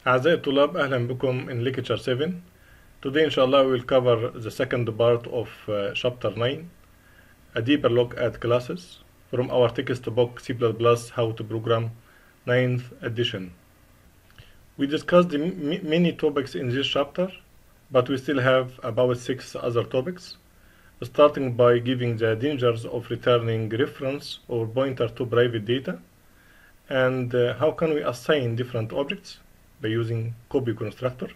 أعزائي الطلاب أهلا بكم in lecture 7 Today inshallah we will cover the second part of uh, chapter 9 a deeper look at classes from our textbook C++ how to program 9th edition We discussed the m- many topics in this chapter but we still have about six other topics starting by giving the dangers of returning reference or pointer to private data and uh, how can we assign different objects by using copy constructor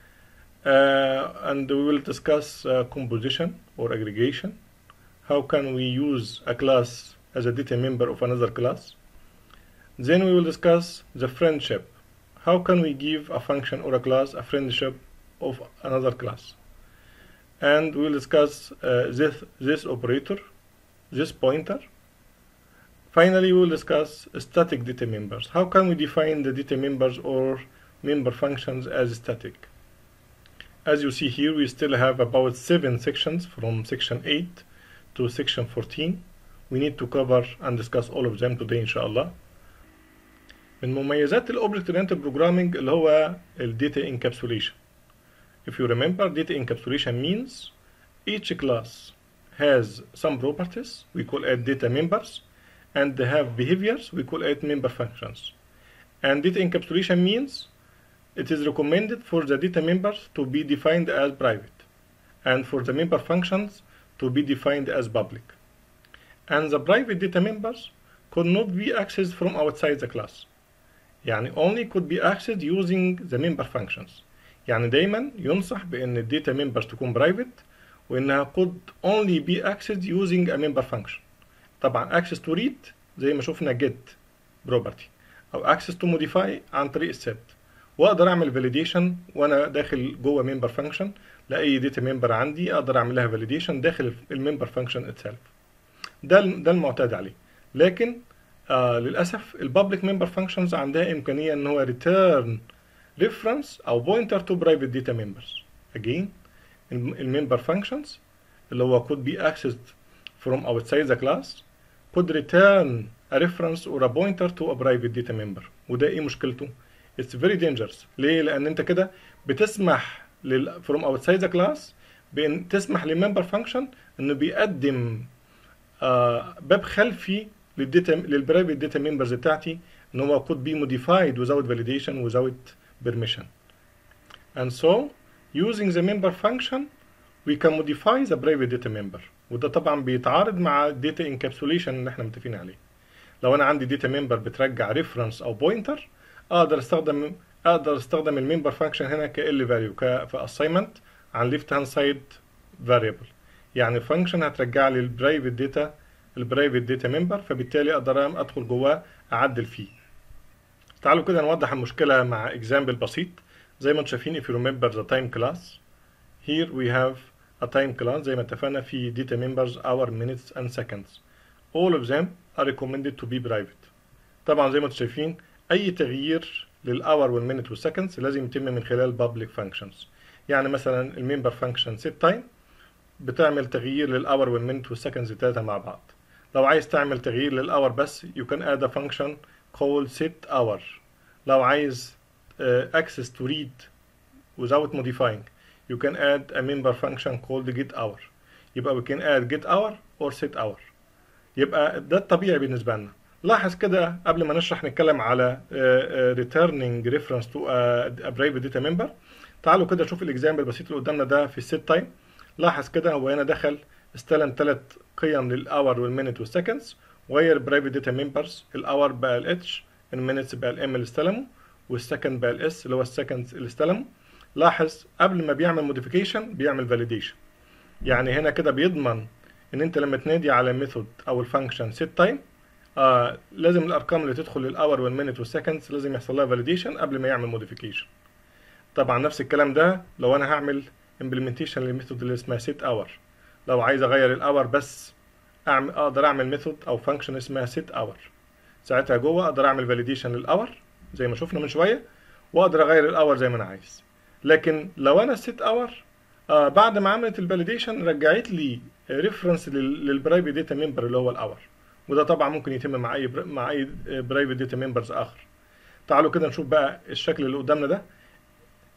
uh, and we will discuss uh, composition or aggregation how can we use a class as a data member of another class then we will discuss the friendship how can we give a function or a class a friendship of another class and we will discuss uh, this this operator this pointer Finally, we will discuss static data members. How can we define the data members or member functions as static? As you see here, we still have about seven sections from section 8 to section 14. We need to cover and discuss all of them today إن شاء الله. من مميزات الأوبجكت oriented programming اللي هو ال data encapsulation. If you remember, data encapsulation means each class has some properties, we call it data members, and they have behaviors, we call it member functions. And data encapsulation means it is recommended for the data members to be defined as private, and for the member functions to be defined as public. And the private data members could not be accessed from outside the class. يعني only could be accessed using the member functions. يعني دايما ينصح بأن الداتا members تكون private وإنها could only be accessed using a member function. طبعا access to read زي ما شفنا get property او access to modify عن طريق الset واقدر اعمل validation وانا داخل جوه member function لاي data member عندي اقدر اعمل لها validation داخل المember function itself ده ده المعتاد عليه لكن آه للاسف البابليك member functions عندها امكانيه ان هو return reference او pointer to private data members again المember functions اللي هو could be accessed from outside the class could return a reference or a pointer to a private data member وده ايه مشكلته؟ It's very dangerous ليه؟ لأن أنت كده بتسمح لل from outside the class بأن تسمح للممبر فانكشن إنه بيقدم آه باب خلفي للداتا للبرايفت داتا ممبرز بتاعتي إن هو could be modified without validation without permission. And so using the member function we can modify the private data member وده طبعا بيتعارض مع الداتا انكابسوليشن اللي احنا متفقين عليه لو انا عندي داتا ممبر بترجع ريفرنس او بوينتر اقدر استخدم اقدر استخدم الممبر فانكشن هنا كال فاليو في اساينمنت عن ليفت هاند سايد فاريبل يعني فانكشن هترجع لي البرايفت داتا البرايفت داتا ممبر فبالتالي اقدر ادخل جواه اعدل فيه تعالوا كده نوضح المشكله مع اكزامبل بسيط زي ما انتم شايفين if you remember the time class here we have a time class زي ما اتفقنا في data members hour minutes and seconds all of them are recommended to be private طبعا زي ما انتم شايفين اي تغيير للاور والمينت والسكندز لازم يتم من خلال public functions يعني مثلا الممبر فانكشن set time بتعمل تغيير للاور والمينت والسكندز التلاتة مع بعض لو عايز تعمل تغيير للاور بس you can add a function called set hour لو عايز uh, access to read without modifying you can add a member function called get hour يبقى we can add get hour or set hour يبقى ده الطبيعي بالنسبة لنا لاحظ كده قبل ما نشرح نتكلم على uh, uh, returning reference to a, a private data member تعالوا كده نشوف الاكزامبل البسيط اللي قدامنا ده في السيت تايم لاحظ كده هو هنا دخل استلم ثلاث قيم للاور والمينت والسكندز وغير برايفت داتا ممبرز الاور بقى الاتش المينتس بقى الام اللي استلمه والسكند بقى الاس اللي هو السكندز اللي استلمه لاحظ قبل ما بيعمل موديفيكيشن بيعمل فاليديشن يعني هنا كده بيضمن ان انت لما تنادي على الميثود او الفانكشن سيت تايم آه لازم الارقام اللي تدخل للاور والمينت والسكندز لازم يحصل لها فاليديشن قبل ما يعمل موديفيكيشن طبعا نفس الكلام ده لو انا هعمل امبلمنتيشن للميثود اللي اسمها سيت اور لو عايز اغير الاور بس اعمل اقدر اعمل ميثود او فانكشن اسمها سيت اور ساعتها جوه اقدر اعمل فاليديشن للاور زي ما شفنا من شويه واقدر اغير الاور زي ما انا عايز لكن لو انا السيت اور آه بعد ما عملت الفاليديشن رجعت لي ريفرنس للبرايفت داتا ممبر اللي هو الاور وده طبعا ممكن يتم مع اي مع اي برايفت داتا ممبرز اخر تعالوا كده نشوف بقى الشكل اللي قدامنا ده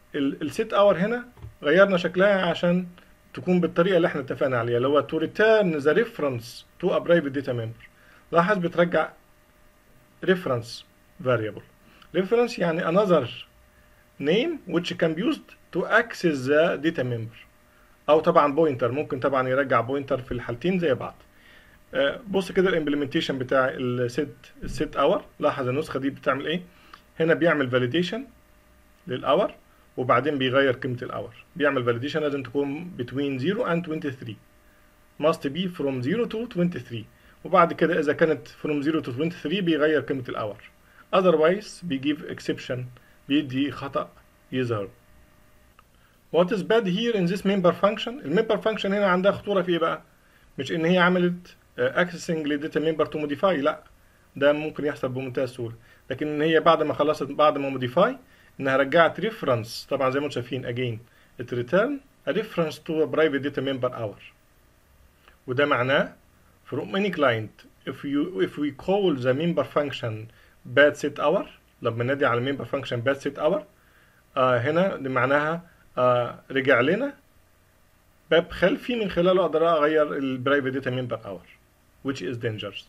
السيت اور هنا غيرنا شكلها عشان تكون بالطريقه اللي احنا اتفقنا عليها اللي هو to return the reference to a private data member لاحظ بترجع reference variable reference يعني another name which can be used to access the data member او طبعا بوينتر ممكن طبعا يرجع بوينتر في الحالتين زي بعض آه، بص كده الامبلمنتيشن بتاع السيت السيت اور لاحظ النسخه دي بتعمل ايه هنا بيعمل فاليديشن للاور وبعدين بيغير قيمه الاور بيعمل فاليديشن لازم تكون between 0 and 23 must be from 0 to 23 وبعد كده اذا كانت from 0 to 23 بيغير قيمه الاور otherwise بيجيب exception بيدي خطأ يظهر What is bad here in this member function المember function هنا عندها خطورة في ايه بقى مش ان هي عملت آه، accessing لداتا member to modify لا ده ممكن يحصل بمنتهى السهولة لكن ان هي بعد ما خلصت بعد ما modify انها رجعت reference طبعا زي ما انتم شايفين again it return a reference to a private data member hour وده معناه from any client if you if we call the member function bad set hour لما نادي على member function bad set hour آه هنا دي معناها آه رجع لنا باب خلفي من خلاله اقدر اغير البرايفت داتا ممبر اور which is dangerous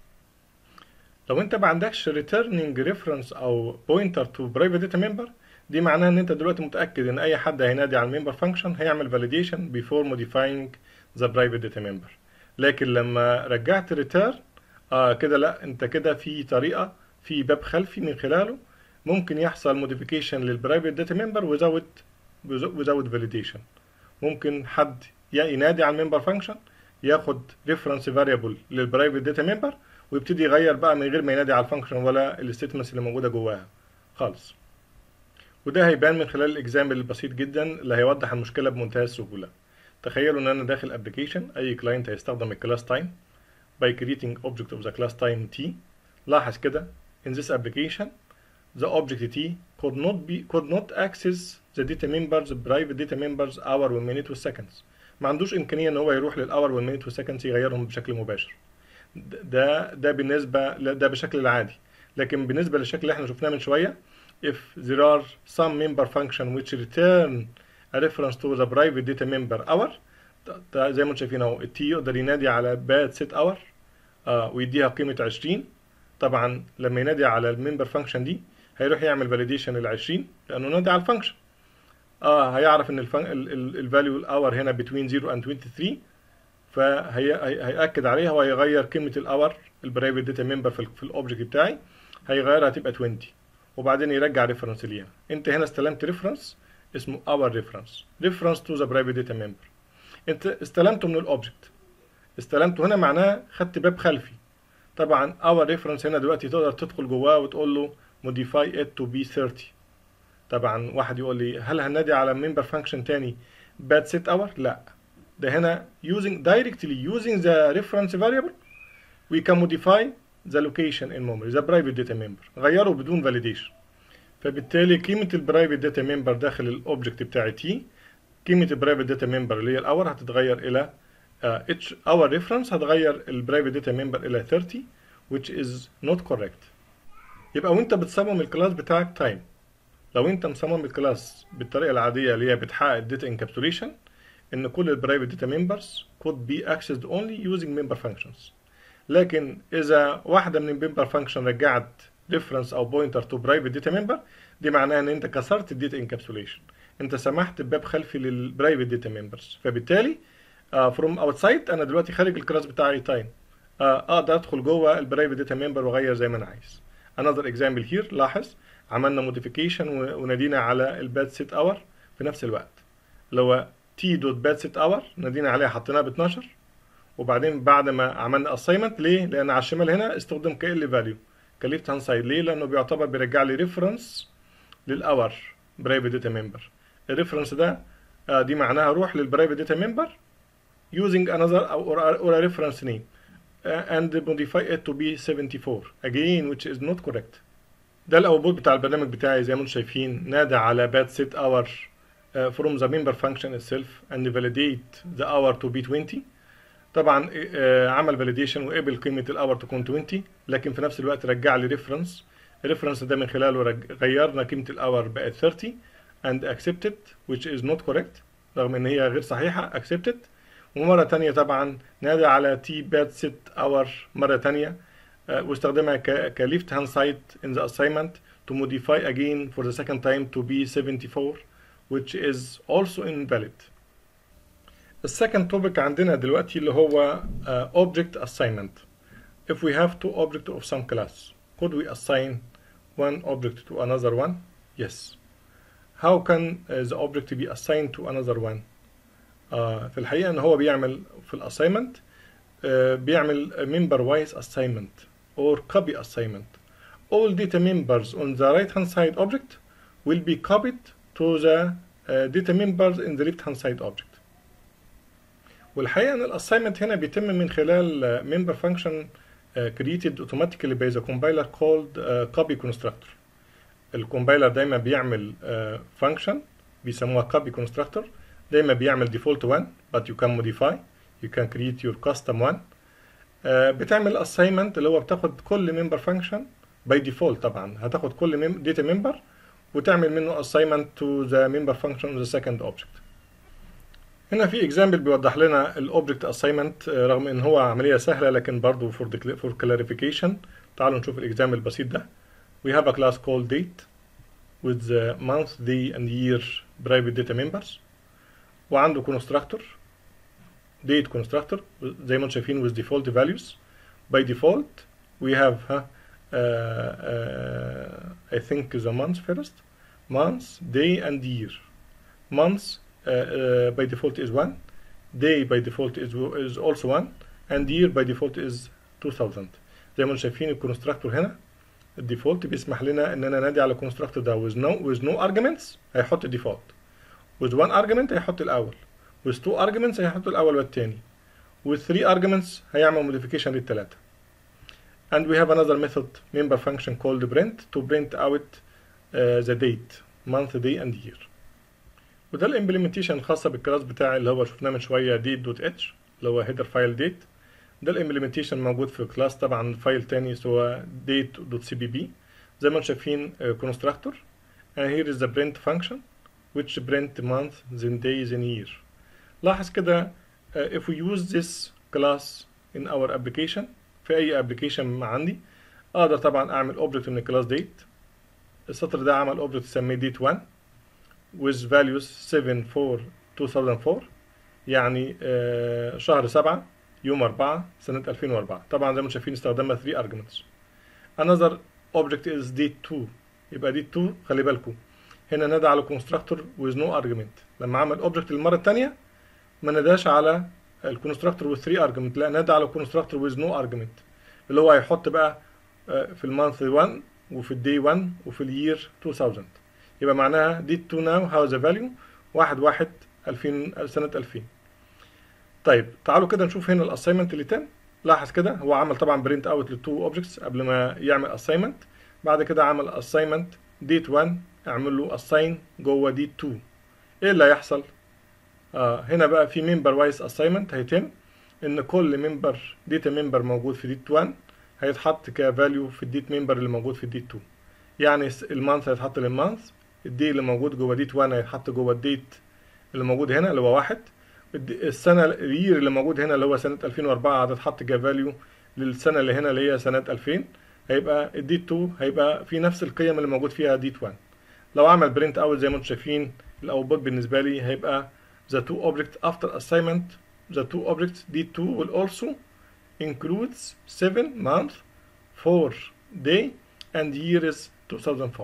لو انت ما عندكش returning reference او pointer to private data member دي معناها ان انت دلوقتي متاكد ان اي حد هينادي على الممبر فانكشن هيعمل validation before modifying the private data member لكن لما رجعت return اه كده لا انت كده في طريقه في باب خلفي من خلاله ممكن يحصل modification للبرايفت داتا ممبر without without validation ممكن حد ينادي على الممبر فانكشن ياخد ريفرنس فاريبل للبرايفت داتا ممبر ويبتدي يغير بقى من غير ما ينادي على الفانكشن ولا الستيتمنتس اللي موجوده جواها خالص وده هيبان من خلال الاكزامبل البسيط جدا اللي هيوضح المشكله بمنتهى السهوله تخيلوا ان انا داخل ابلكيشن اي كلاينت هيستخدم الكلاس تايم by creating object of the class time t لاحظ كده in this application the object t could not be could not access the data members private data members hour والminute والseconds ما عندوش امكانيه ان هو يروح للاور والمينيت والسكندز يغيرهم بشكل مباشر ده ده بالنسبه ده بشكل العادي لكن بالنسبه للشكل اللي احنا شفناه من شويه if there are some member function which return a reference to the private data member hour ده زي ما انتم شايفين اهو التي يقدر ينادي على bad set hour آه ويديها قيمه 20 طبعا لما ينادي على الممبر فانكشن دي هيروح يعمل فاليديشن لل 20 لانه نادي على الفانكشن اه هيعرف ان الفاليو الاور هنا بين 0 and 23 فهيأكد عليها وهيغير قيمة الاور البرايفت داتا ممبر في الاوبجكت بتاعي هيغيرها تبقى 20 وبعدين يرجع ريفرنس ليها انت هنا استلمت ريفرنس اسمه اور ريفرنس ريفرنس تو ذا برايفت داتا ممبر انت استلمته من الاوبجكت استلمته هنا معناه خدت باب خلفي طبعا اور ريفرنس هنا دلوقتي تقدر تدخل جواه وتقول له modify it to be 30 طبعا واحد يقول لي هل هنادي على member function تاني bad set hour لا ده هنا using directly using the reference variable we can modify the location in memory the private data member غيره بدون validation فبالتالي قيمة البرايفت داتا ممبر داخل الاوبجكت بتاعي تي قيمة البرايفت داتا ممبر اللي هي الاور هتتغير الى اتش اور ريفرنس هتغير البرايفت داتا ممبر الى 30 which is not correct يبقى وانت بتصمم الكلاس بتاعك تايم لو انت مصمم الكلاس بالطريقه العاديه اللي هي بتحقق الداتا انكابسوليشن ان كل البرايفت داتا ممبرز could be accessed only using member functions لكن اذا واحده من الممبر فانكشن رجعت ريفرنس او بوينتر تو برايفت داتا ممبر دي معناها ان انت كسرت الداتا انكابسوليشن انت سمحت بباب خلفي للبرايفت داتا ممبرز فبالتالي فروم uh, اوتسايد انا دلوقتي خارج الكلاس بتاعي تايم uh, اقدر ادخل جوه البرايفت داتا ممبر واغير زي ما انا عايز another example here لاحظ عملنا موديفيكيشن ونادينا على الباد سيت اور في نفس الوقت اللي هو تي دوت باد سيت اور نادينا عليها حطيناها ب 12 وبعدين بعد ما عملنا اساينمنت ليه؟ لان على الشمال هنا استخدم كال فاليو كليفت هاند سايد ليه؟ لانه بيعتبر بيرجع لي ريفرنس للاور برايفت داتا ممبر الريفرنس ده آه دي معناها روح للبرايفت داتا ممبر using another or, or a reference name uh, and modify it to be 74 again which is not correct ده الاوتبوت بتاع البرنامج بتاعي زي ما انتم شايفين نادى على bad set hour uh, from the member function itself and validate the hour to be 20 طبعا uh, عمل validation وقبل قيمة الاور تكون 20 لكن في نفس الوقت رجع لي ريفرنس الريفرنس ده من خلاله رج... غيرنا قيمة الاور بقت 30 and accepted which is not correct رغم ان هي غير صحيحة accepted ومرة تانية طبعا نادى على t bad set hour مرة تانية آه، واستخدمها ك ك left hand side in the assignment to modify again for the second time to be 74 which is also invalid. السكند topic عندنا دلوقتي اللي هو uh, object assignment. If we have two objects of some class, could we assign one object to another one? Yes. How can uh, the object be assigned to another one? آه في الحقيقة إن هو بيعمل في الأسايمنت آه بيعمل member wise assignment or copy assignment. All data members on the right hand side object will be copied to the uh, data members in the left hand side object. والحقيقة إن الأسايمنت هنا بيتم من خلال uh, member function uh, created automatically by the compiler called uh, copy constructor. الكومبايلر دايما بيعمل uh, function بيسموها copy constructor دايما بيعمل default one but you can modify you can create your custom one uh, بتعمل assignment اللي هو بتاخد كل member function by default طبعا هتاخد كل mem data member وتعمل منه assignment to the member function of the second object هنا في example بيوضح لنا الاوبجكت assignment رغم ان هو عملية سهلة لكن برضو for, for clarification تعالوا نشوف الاكزامبل البسيط ده we have a class called date with the month, day and year private data members وعنده constructor date constructor زي ما انتم شايفين with default values by default we have huh, uh, uh, I think the month first month, day and year months uh, uh, by default is 1 day by default is, is also 1 and year by default is 2000 زي ما انتم شايفين الكونستراكتور هنا الديفولت بيسمح لنا ان انا نادي على الكونستراكتور ده with no with no arguments هيحط الديفولت with one argument هيحط الاول with two arguments هيحط الاول والتاني with three arguments هيعمل modification للتلاتة and we have another method member function called print to print out uh, the date month day and year وده الامبلمنتيشن الخاصة بالكلاس بتاعي اللي هو شفناه من شوية date.h اللي هو header file date ده الامبلمنتيشن موجود في كلاس طبعا فايل تاني سواء date.cpp زي ما انتم شايفين constructor and here is the print function which print month then day then year لاحظ كده uh, if we use this class in our application في اي application عندي اقدر طبعا اعمل object من الكلاس date السطر ده عمل object يسميه date 1 with values 7 4 2004 يعني uh, شهر 7 يوم 4 سنة 2004 طبعا زي ما انتم شايفين استخدمنا 3 arguments another object is date 2 يبقى date 2 خلي بالكم هنا نادى على constructor with no argument لما عمل object المرة الثانية ما ناداش على الكونستراكتور with 3 argument لا نادى على constructor with no argument اللي هو هيحط بقى في المانث 1 وفي الدي 1 وفي الير 2000 يبقى معناها date 2 now has a value 1 1 2000 سنة 2000 طيب تعالوا كده نشوف هنا الاساينمنت اللي تم لاحظ كده هو عمل طبعا برنت اوت للتو اوبجكتس قبل ما يعمل اساينمنت بعد كده عمل اساينمنت ديت 1 اعمل له اساين جوه ديت 2 ايه اللي هيحصل آه هنا بقى في ممبر وايز اساينمنت هيتم ان كل ممبر ديتا ممبر موجود في ديت 1 هيتحط كفاليو في الديت ممبر اللي موجود في الديت 2 يعني المانث هيتحط للمانث الدي اللي موجود جوه ديت 1 هيتحط جوه الديت اللي موجود هنا اللي هو واحد السنة الير اللي موجود هنا اللي هو سنة 2004 هتتحط كفاليو للسنة اللي هنا اللي هي سنة 2000 هيبقى الديت 2 هيبقى في نفس القيم اللي موجود فيها ديت 1 لو عمل برنت اوت زي ما انتم شايفين الاوتبوت بالنسبة لي هيبقى the two objects after assignment the two objects D2 will also includes 7 month 4 day and year is 2004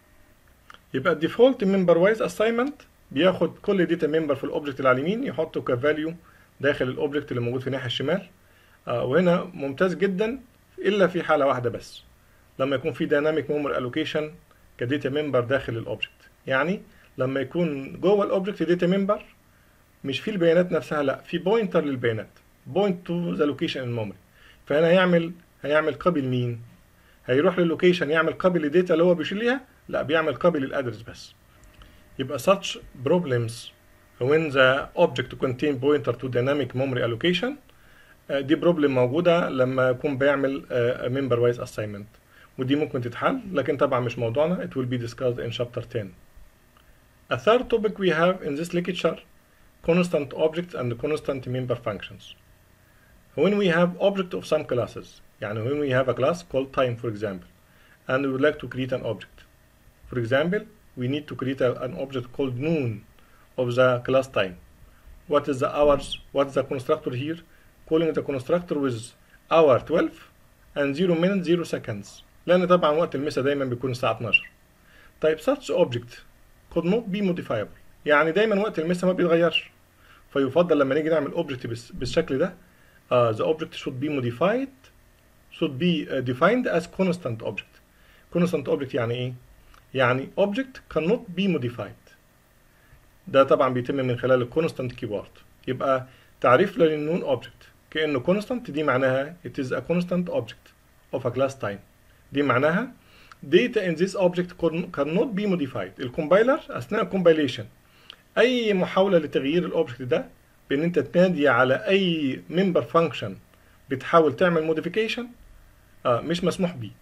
يبقى الديفولت member wise assignment بياخد كل داتا ممبر في الاوبجكت اللي على اليمين يحطه كفاليو داخل الاوبجكت اللي موجود في الناحيه الشمال آه وهنا ممتاز جدا الا في حاله واحده بس لما يكون في دايناميك ميموري الوكيشن كداتا ممبر داخل الاوبجكت يعني لما يكون جوه الاوبجكت داتا ممبر مش في البيانات نفسها لا في بوينتر للبيانات بوينت تو ذا لوكيشن الميموري فهنا هيعمل هيعمل كوبي لمين هيروح للوكيشن يعمل كوبي للداتا اللي هو بيشيل ليها لا بيعمل كوبي للادرس بس يبقى such problems when the object contain pointer to dynamic memory allocation دي بروبلم موجودة لما يكون بيعمل member wise assignment ودي ممكن تتحل لكن طبعا مش موضوعنا it will be discussed in chapter 10 A third topic we have in this lecture constant objects and constant member functions. When we have object of some classes, يعني when we have a class called time for example, and we would like to create an object. For example, we need to create a, an object called noon of the class time. What is the hours? What is the constructor here? Calling the constructor with hour 12 and 0 minutes 0 seconds. لأن طبعا وقت المسا دايما بيكون الساعة 12. طيب such object could not be modifiable. يعني دايما وقت المسا ما بيتغيرش. فيفضل لما نيجي نعمل object بالشكل ده uh, the object should be modified should be uh, defined as constant object. constant object يعني ايه؟ يعني object cannot be modified. ده طبعا بيتم من خلال الكونستانت كيورد يبقى تعريف للنون اوبجكت كانه كونستانت دي معناها it is a constant object of a class time دي معناها data in this object cannot be modified الكومبايلر اثناء الكومبايليشن اي محاوله لتغيير الاوبجكت ده بان انت تنادي على اي ممبر فانكشن بتحاول تعمل موديفيكيشن آه مش مسموح بيه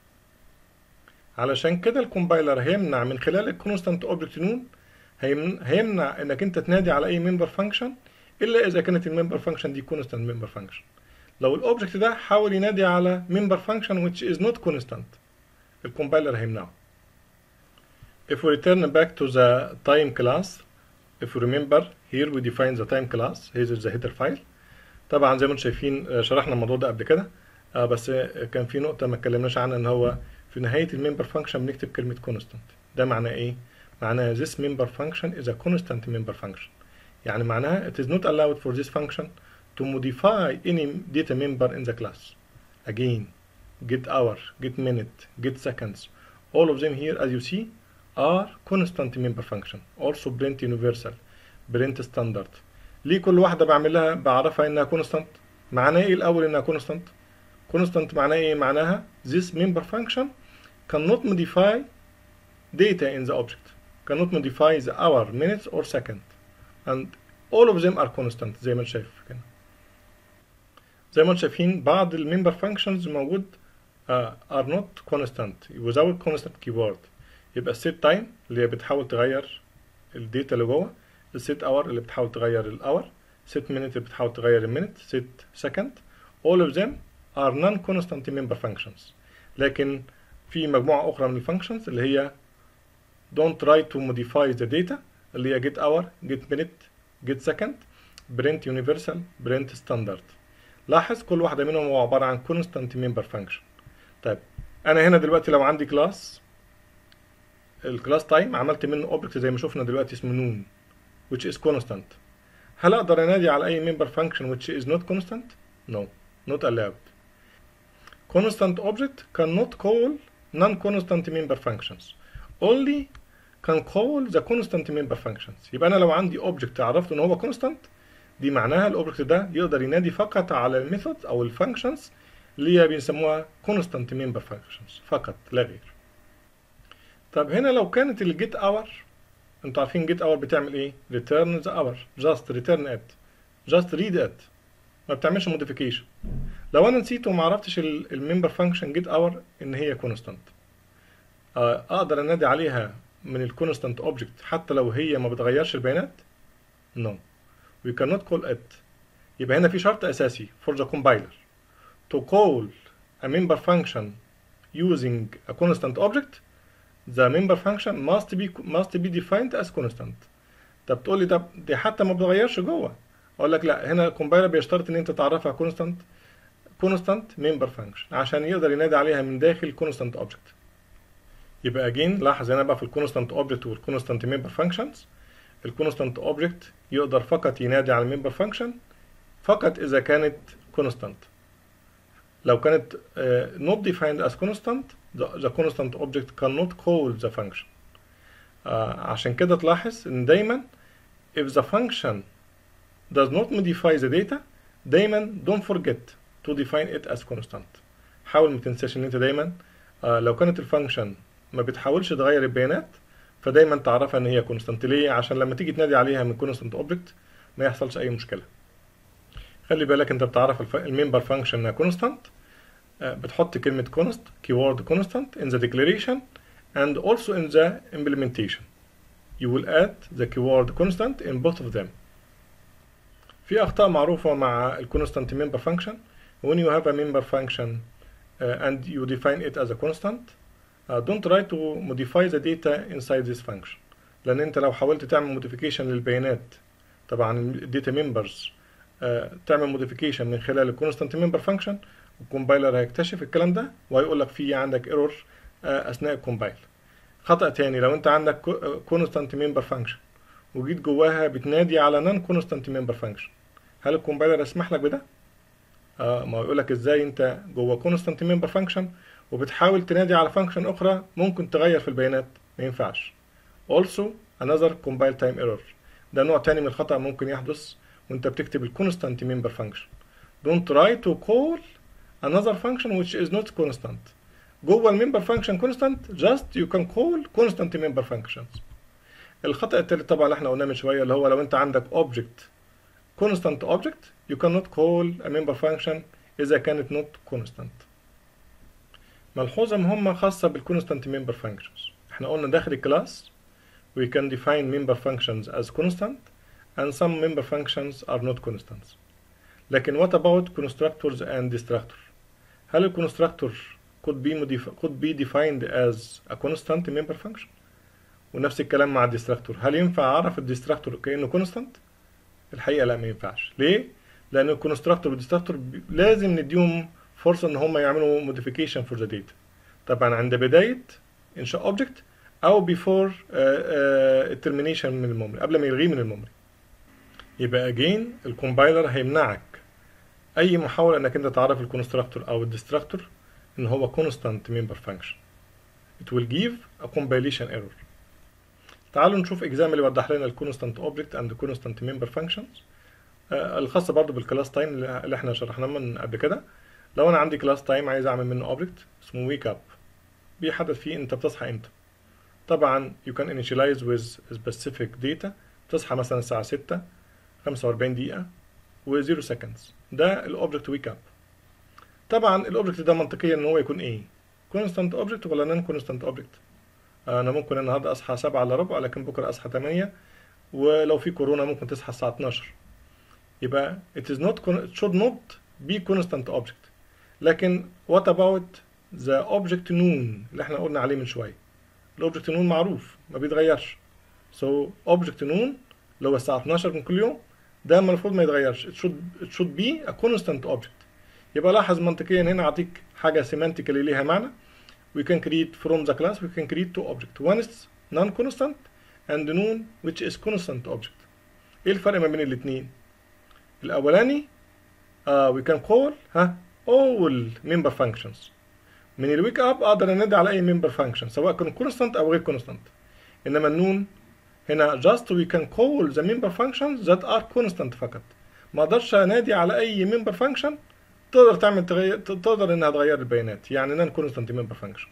علشان كده الكومبايلر هيمنع من خلال الكونستانت اوبجكت نون هيمنع انك انت تنادي على اي ممبر فانكشن الا اذا كانت الممبر فانكشن دي كونستانت ممبر فانكشن لو الاوبجكت ده حاول ينادي على ممبر فانكشن which is not constant الكومبايلر هيمنعه if we return back to the time class if you remember here we define the time class here is the header file طبعا زي ما انتم شايفين شرحنا الموضوع ده قبل كده بس كان في نقطة ما اتكلمناش عنها ان هو في نهاية الممبر فانكشن بنكتب كلمة constant ده معناه ايه؟ معناها this member function is a constant member function يعني معناها it is not allowed for this function to modify any data member in the class again get hour get minute get seconds all of them here as you see are constant member function also print universal print standard ليه كل واحدة بعمل لها بعرفها انها constant معناه ايه الاول انها constant constant معناه ايه معناها this member function cannot modify data in the object cannot modify the hour, minutes or second and all of them are constant زي ما انت شايف كده زي ما انتم شايفين بعض الممبر functions موجود uh, are not constant without constant keyword يبقى set time اللي هي بتحاول تغير الداتا اللي جوه الset hour اللي بتحاول تغير الاور set minute اللي بتحاول تغير المينت set second all of them are non-constant member functions لكن في مجموعة أخرى من الفانكشنز اللي هي don't try to modify the data اللي هي get hour get minute get second print universal print standard لاحظ كل واحدة منهم هو عبارة عن constant member function طيب أنا هنا دلوقتي لو عندي كلاس الكلاس تايم عملت منه اوبجكت زي ما شفنا دلوقتي اسمه نون which is constant هل أقدر أنادي على أي member function which is not constant؟ No not allowed constant object cannot call non-constant member functions only can call the constant member functions يبقى انا لو عندي object عرفت ان هو constant دي معناها الاوبجكت ده يقدر ينادي فقط على الميثود او الفانكشنز اللي هي بنسموها constant member functions فقط لا غير طب هنا لو كانت الجيت اور انتوا عارفين جيت اور بتعمل ايه return the hour just return it just read it ما بتعملش modification لو انا نسيت وما عرفتش الممبر فانكشن جيت اور ان هي كونستانت اقدر انادي عليها من الكونستانت اوبجكت حتى لو هي ما بتغيرش البيانات no we cannot call it يبقى هنا في شرط اساسي for the compiler to call a member function using a constant object the member function must be must be defined as constant طب تقول لي طب دي حتى ما بتغيرش جوه اقول لك لا هنا الكومبايلر بيشترط ان انت تعرفها كونستانت كونستانت ممبر فانكشن عشان يقدر ينادي عليها من داخل كونستانت اوبجكت يبقى اجين لاحظ هنا بقى في الكونستانت اوبجكت والكونستانت ممبر فانكشنز الكونستانت اوبجكت يقدر فقط ينادي على الممبر فانكشن فقط اذا كانت كونستانت لو كانت uh, not defined as constant the, the constant object cannot call the function uh, عشان كده تلاحظ ان دايما if the function does not modify the data دايما don't forget to define it as constant حاول ما تنساش ان انت دايما آه لو كانت الفانكشن ما بتحاولش تغير البيانات فدايما تعرفها ان هي كونستانت ليه عشان لما تيجي تنادي عليها من كونستانت اوبجكت ما يحصلش اي مشكله خلي بالك انت بتعرف الممبر فانكشن انها كونستانت آه بتحط كلمه const keyword constant in the declaration and also in the implementation you will add the keyword constant in both of them في أخطاء معروفة مع ال constant member function when you have a member function uh, and you define it as a constant uh, don't try to modify the data inside this function لأن أنت لو حاولت تعمل modification للبيانات طبعا الداتا members uh, تعمل modification من خلال ال constant member function الكومبايلر هيكتشف الكلام ده وهيقول لك في عندك ايرور uh, أثناء الكومبايل خطأ تاني لو أنت عندك constant member function وجيت جواها بتنادي على non constant member function هل الكومبايلر يسمح لك بده؟ اه ما يقول لك ازاي انت جوه constant member function وبتحاول تنادي على function اخرى ممكن تغير في البيانات ما ينفعش also another compile time error ده نوع تاني من الخطأ ممكن يحدث وانت بتكتب ال constant member function don't try to call another function which is not constant جوه الممبر function constant just you can call constant member functions الخطأ التالت طبعا اللي احنا قلناه من شوية اللي هو لو انت عندك object constant object you cannot call a member function إذا كانت not constant ملحوظة مهمة خاصة بالconstant member functions احنا قلنا داخل الكلاس we can define member functions as constant and some member functions are not constants لكن what about constructors and destructor هل الكونستراكتور could be modif- could be defined as a constant member function ونفس الكلام مع الديستراكتور هل ينفع اعرف الديستراكتور كانه كونستانت الحقيقه لا ما ينفعش ليه لان الكونستراكتور والديستراكتور لازم نديهم فرصه ان هم يعملوا موديفيكيشن فور ذا داتا طبعا عند بدايه انشاء اوبجكت او بيفور الترمينيشن من الميموري قبل ما يلغيه من الميموري يبقى اجين الكومبايلر هيمنعك اي محاوله انك انت تعرف الكونستراكتور او الديستراكتور ان هو constant member function it will give a compilation error تعالوا نشوف example يوضح لنا ال constant object and constant member functions آه الخاصة برضو بالكلاس تايم اللي احنا شرحناه من قبل كده لو انا عندي كلاس تايم عايز اعمل منه object اسمه wake up بيحدد فيه انت بتصحى امتى طبعا you can initialize with specific data تصحى مثلا الساعة 6 45 دقيقة و 0 seconds ده الاوبجكت wake up طبعا الاوبجكت ده منطقيا ان هو يكون ايه constant object ولا non constant object انا ممكن النهارده اصحى 7 الا ربع لكن بكره اصحى 8 ولو في كورونا ممكن تصحى الساعه 12 يبقى it is not it should not be constant object لكن what about the object noon اللي احنا قلنا عليه من شويه الاوبجكت نون معروف ما بيتغيرش so object noon اللي هو الساعه 12 من كل يوم ده المفروض ما يتغيرش it should, it should be a constant object يبقى لاحظ منطقيا هنا اعطيك حاجه سيمانتيكالي ليها معنى we can create from the class we can create two objects one is non-constant and noon which is constant object ايه الفرق ما بين الاثنين الاولاني uh, we can call ها all member functions من الويك اب اقدر انادي على اي member function سواء كان constant او غير constant انما النون هنا just we can call the member functions that are constant فقط ما اقدرش انادي على اي member function تقدر تعمل تغير تقدر انها تغير البيانات يعني نون كونستانت ممبر فانكشن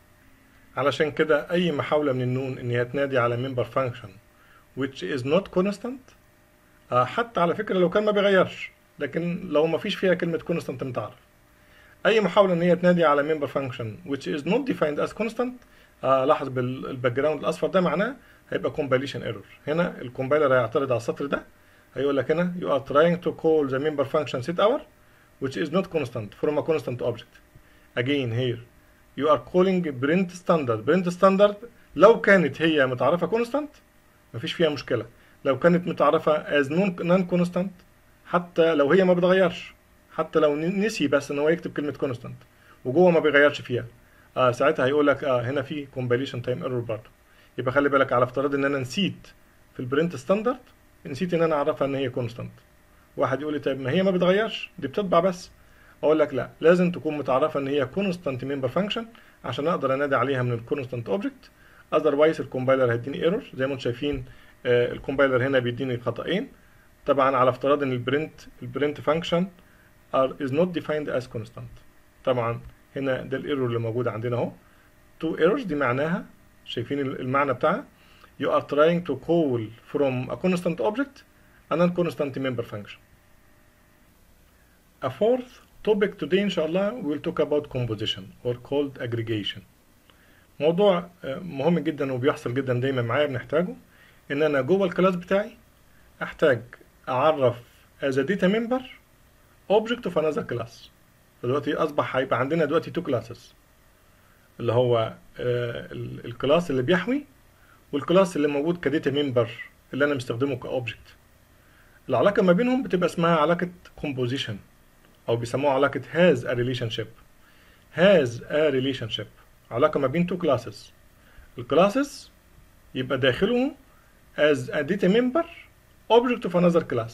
علشان كده اي محاوله من النون ان هي تنادي على ممبر فانكشن which is not constant آه حتى على فكره لو كان ما بيغيرش لكن لو ما فيش فيها كلمه constant انت عارف اي محاوله ان هي تنادي على ممبر فانكشن which is not defined as constant آه لاحظ بالباك جراوند الاصفر ده معناه هيبقى compilation error هنا الكومبايلر هيعترض على السطر ده هيقول لك هنا you are trying to call the member function set hour which is not constant from a constant object. Again here you are calling print standard. print standard لو كانت هي متعرفة constant مفيش فيها مشكلة. لو كانت متعرفة as non constant حتى لو هي ما بتغيرش حتى لو نسي بس ان هو يكتب كلمة constant وجوه ما بيغيرش فيها آه ساعتها هيقول لك آه هنا في compilation time error برضه. يبقى خلي بالك على افتراض ان انا نسيت في البرنت ستاندرد نسيت ان انا اعرفها ان هي constant. واحد يقول لي طيب ما هي ما بتغيرش دي بتطبع بس اقول لك لا لازم تكون متعرفه ان هي كونستانت ممبر فانكشن عشان اقدر انادي عليها من الكونستانت اوبجكت اذروايز الكومبايلر هيديني ايرور زي ما انتم شايفين آه الكومبايلر هنا بيديني خطأين طبعا على افتراض ان البرنت البرنت فانكشن is not defined as constant طبعا هنا ده الايرور اللي موجود عندنا اهو تو ايرورز دي معناها شايفين المعنى بتاعها you are trying to call from a constant object a non-constant member function A fourth topic today إن شاء الله we will talk about composition or called aggregation. موضوع مهم جدا وبيحصل جدا دايما معايا بنحتاجه ان انا جوه الكلاس بتاعي احتاج اعرف as a data member object of another class فدلوقتي اصبح هيبقى عندنا دلوقتي two classes اللي هو آه، ال- الكلاس اللي بيحوي والكلاس اللي موجود كديتا ممبر اللي انا مستخدمه كاوبجكت العلاقه ما بينهم بتبقى اسمها علاقه composition او بيسموها علاقه has a relationship has a relationship علاقه ما بين two classes الكلاسز يبقى داخله as a data member object of another class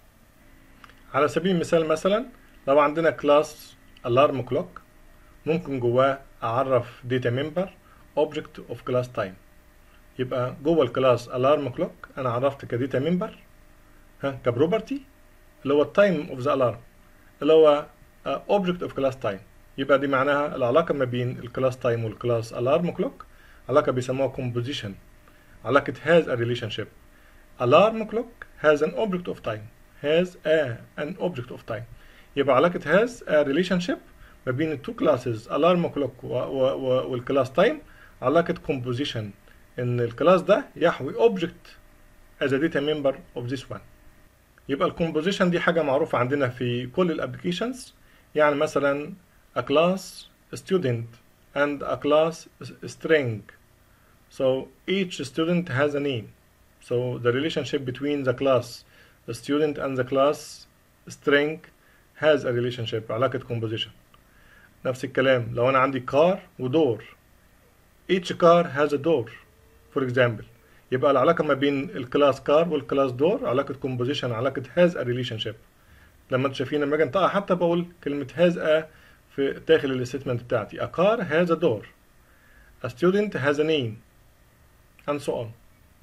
على سبيل المثال مثلا لو عندنا كلاس alarm clock ممكن جواه اعرف data member object of class time يبقى جوه الكلاس alarm clock انا عرفت كديتا ممبر ها كبروبرتي اللي هو التايم اوف ذا الارم اللي هو اوبجكت اوف كلاس تايم يبقى دي معناها العلاقه ما بين الكلاس تايم والكلاس الارم كلوك علاقه بيسموها كومبوزيشن علاقه has a relationship alarm clock has an object of time has a an object of time يبقى علاقه has a relationship ما بين التو كلاسز alarm clock والكلاس تايم علاقه composition ان الكلاس ده يحوي object as a data member of this one يبقى الكومبوزيشن دي حاجة معروفة عندنا في كل الابلكيشنز يعني مثلا a class student and a class string so each student has a name so the relationship between the class the student and the class string has a relationship علاقة composition نفس الكلام لو أنا عندي car ودور each car has a door for example يبقى العلاقة ما بين الكلاس كار والكلاس دور علاقة كومبوزيشن علاقة هاز ا ريليشن شيب لما انتوا شايفين لما اجي انطقها حتى بقول كلمة هاز ا في داخل الستمنت بتاعتي a car has a door a student has a name and so on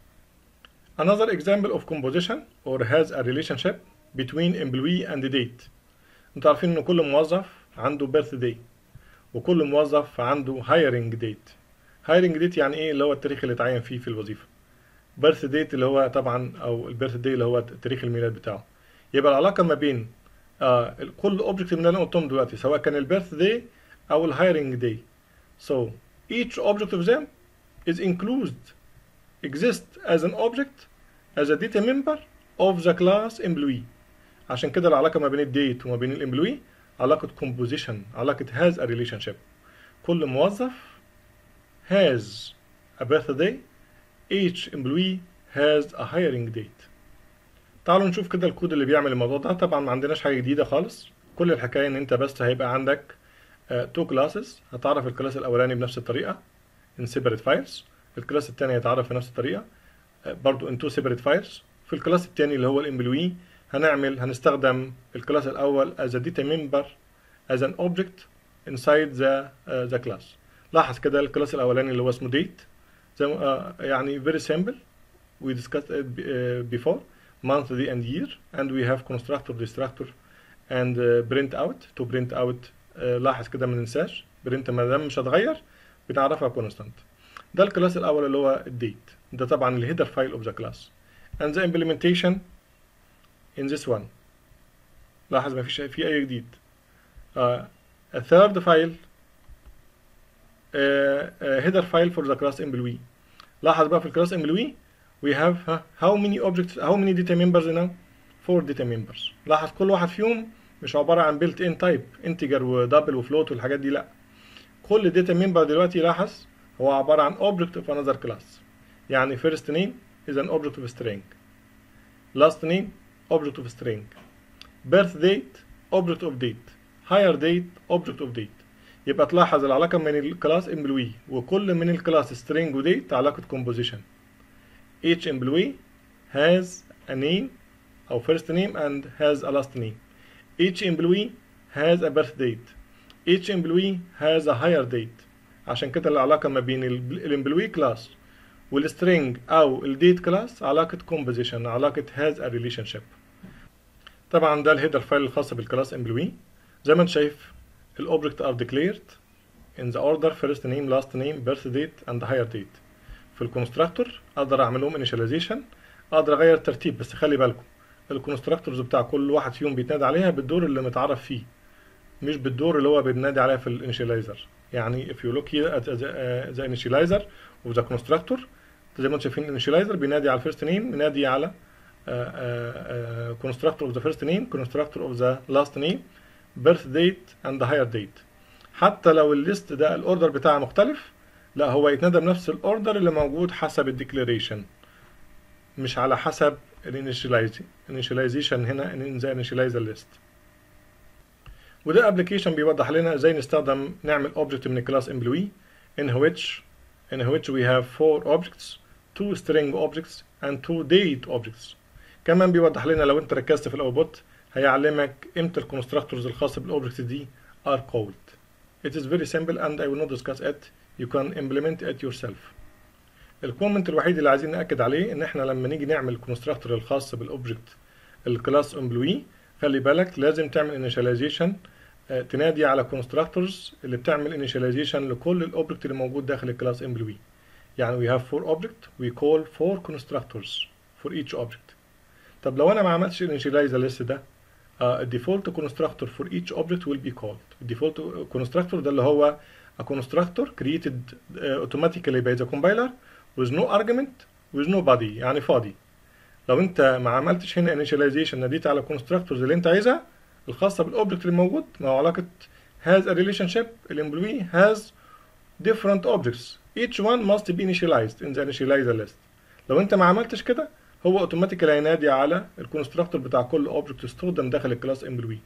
another example of composition or has a relationship between employee and date انتوا عارفين ان كل موظف عنده birthday وكل موظف عنده hiring date hiring date يعني ايه اللي هو التاريخ اللي اتعين فيه في الوظيفة بيرث ديت اللي هو طبعا او البيرث داي اللي هو تاريخ الميلاد بتاعه يبقى العلاقه ما بين آه كل اوبجكت من اللي انا قلتهم دلوقتي سواء كان البيرث داي او الهايرنج داي so each object of them is included exist as an object as a data member of the class employee عشان كده العلاقه ما بين الديت وما بين الامبلوي علاقه composition علاقه has a relationship كل موظف has a birthday each employee has a hiring date تعالوا نشوف كده الكود اللي بيعمل الموضوع ده طبعا ما عندناش حاجه جديده خالص كل الحكايه ان انت بس هيبقى عندك تو كلاسز هتعرف الكلاس الاولاني بنفس الطريقه in separate files الكلاس الثاني هيتعرف بنفس الطريقه آه، برضو in two separate files في الكلاس الثاني اللي هو الامبلوي هنعمل هنستخدم الكلاس الاول as a data member as an object inside the uh, the class لاحظ كده الكلاس الاولاني اللي هو اسمه date زي ما- آه، يعني very simple we discussed it b- uh, before month day and year and we have constructor destructor and uh, print out to print out uh, لاحظ كده ما ننساش print ما دام مش هتغير بنعرفها constant ده الكلاس الاول اللي هو الديت ده طبعا الهيدر فايل اوف ذا كلاس and the implementation in this one لاحظ ما فيش في اي جديد uh, a third file uh, uh, header file for the class employee لاحظ بقى في الكلاس employee we have ها, how many objects how many data members now four data members لاحظ كل واحد فيهم مش عبارة عن built in type integer ودبل وفلوت والحاجات دي لا كل data member دلوقتي لاحظ هو عبارة عن object of another class يعني first name is an object of string last name object of string birth date object of date higher date object of date يبقى تلاحظ العلاقة من الكلاس employee وكل من الكلاس string وديت علاقة composition each employee has a name أو first name and has a last name each employee has a birth date each employee has a higher date عشان كده العلاقة ما بين الامبلوي كلاس والسترينج أو الديت كلاس علاقة composition علاقة has a relationship طبعا ده الهيدر فايل الخاص بالكلاس امبلوي زي ما انت شايف الاوبجكت are declared in the order first name last name birth date and higher date في الكونستراكتور اقدر اعمل لهم initialization اقدر اغير الترتيب بس خلي بالكم الكونستراكتورز بتاع كل واحد فيهم بيتنادى عليها بالدور اللي متعرف فيه مش بالدور اللي هو بيتنادي عليها في الانيشاليزر يعني if you look here at the, uh, the initializer of the constructor زي ما انتم شايفين initializer بينادي على الفيرست نيم بينادي على constructor of the first name constructor of the last name birth date and the higher date حتى لو الليست ده الاوردر بتاعه مختلف لا هو يتندى بنفس الاوردر اللي موجود حسب الديكلاريشن مش على حسب الانيشاليزيشن هنا in the initializer list وده ابلكيشن بيوضح لنا ازاي نستخدم نعمل object من الكلاس employee in which in which we have four objects two string objects and two date objects كمان بيوضح لنا لو انت ركزت في الاوتبوت هيعلمك امتى الكونستراكتورز الخاصة بالاوبجكت دي are called it is very simple and I will not discuss it you can implement it yourself الكومنت الوحيد اللي عايزين ناكد عليه ان احنا لما نيجي نعمل الكونستراكتور الخاص بالاوبجكت الكلاس امبلوي خلي بالك لازم تعمل انيشاليزيشن تنادي على كونستراكتورز اللي بتعمل انيشاليزيشن لكل الاوبجكت اللي موجود داخل الكلاس امبلوي يعني we have four object we call four constructors for each object طب لو انا ما عملتش initialize list ده الديفولت constructor for each object will be called الديفولت constructor ده اللي هو a constructor created uh, automatically by the compiler with no argument with no body يعني فاضي لو انت ما عملتش هنا initialization ناديت على constructors اللي انت عايزها الخاصة بالاوبجكت اللي موجود ما هو علاقة has a relationship الامبلوي has different objects each one must be initialized in the initializer list لو انت ما عملتش كده هو اوتوماتيكالي هينادي على الكونستراكتور بتاع كل اوبجكت استخدم داخل الكلاس امبلوي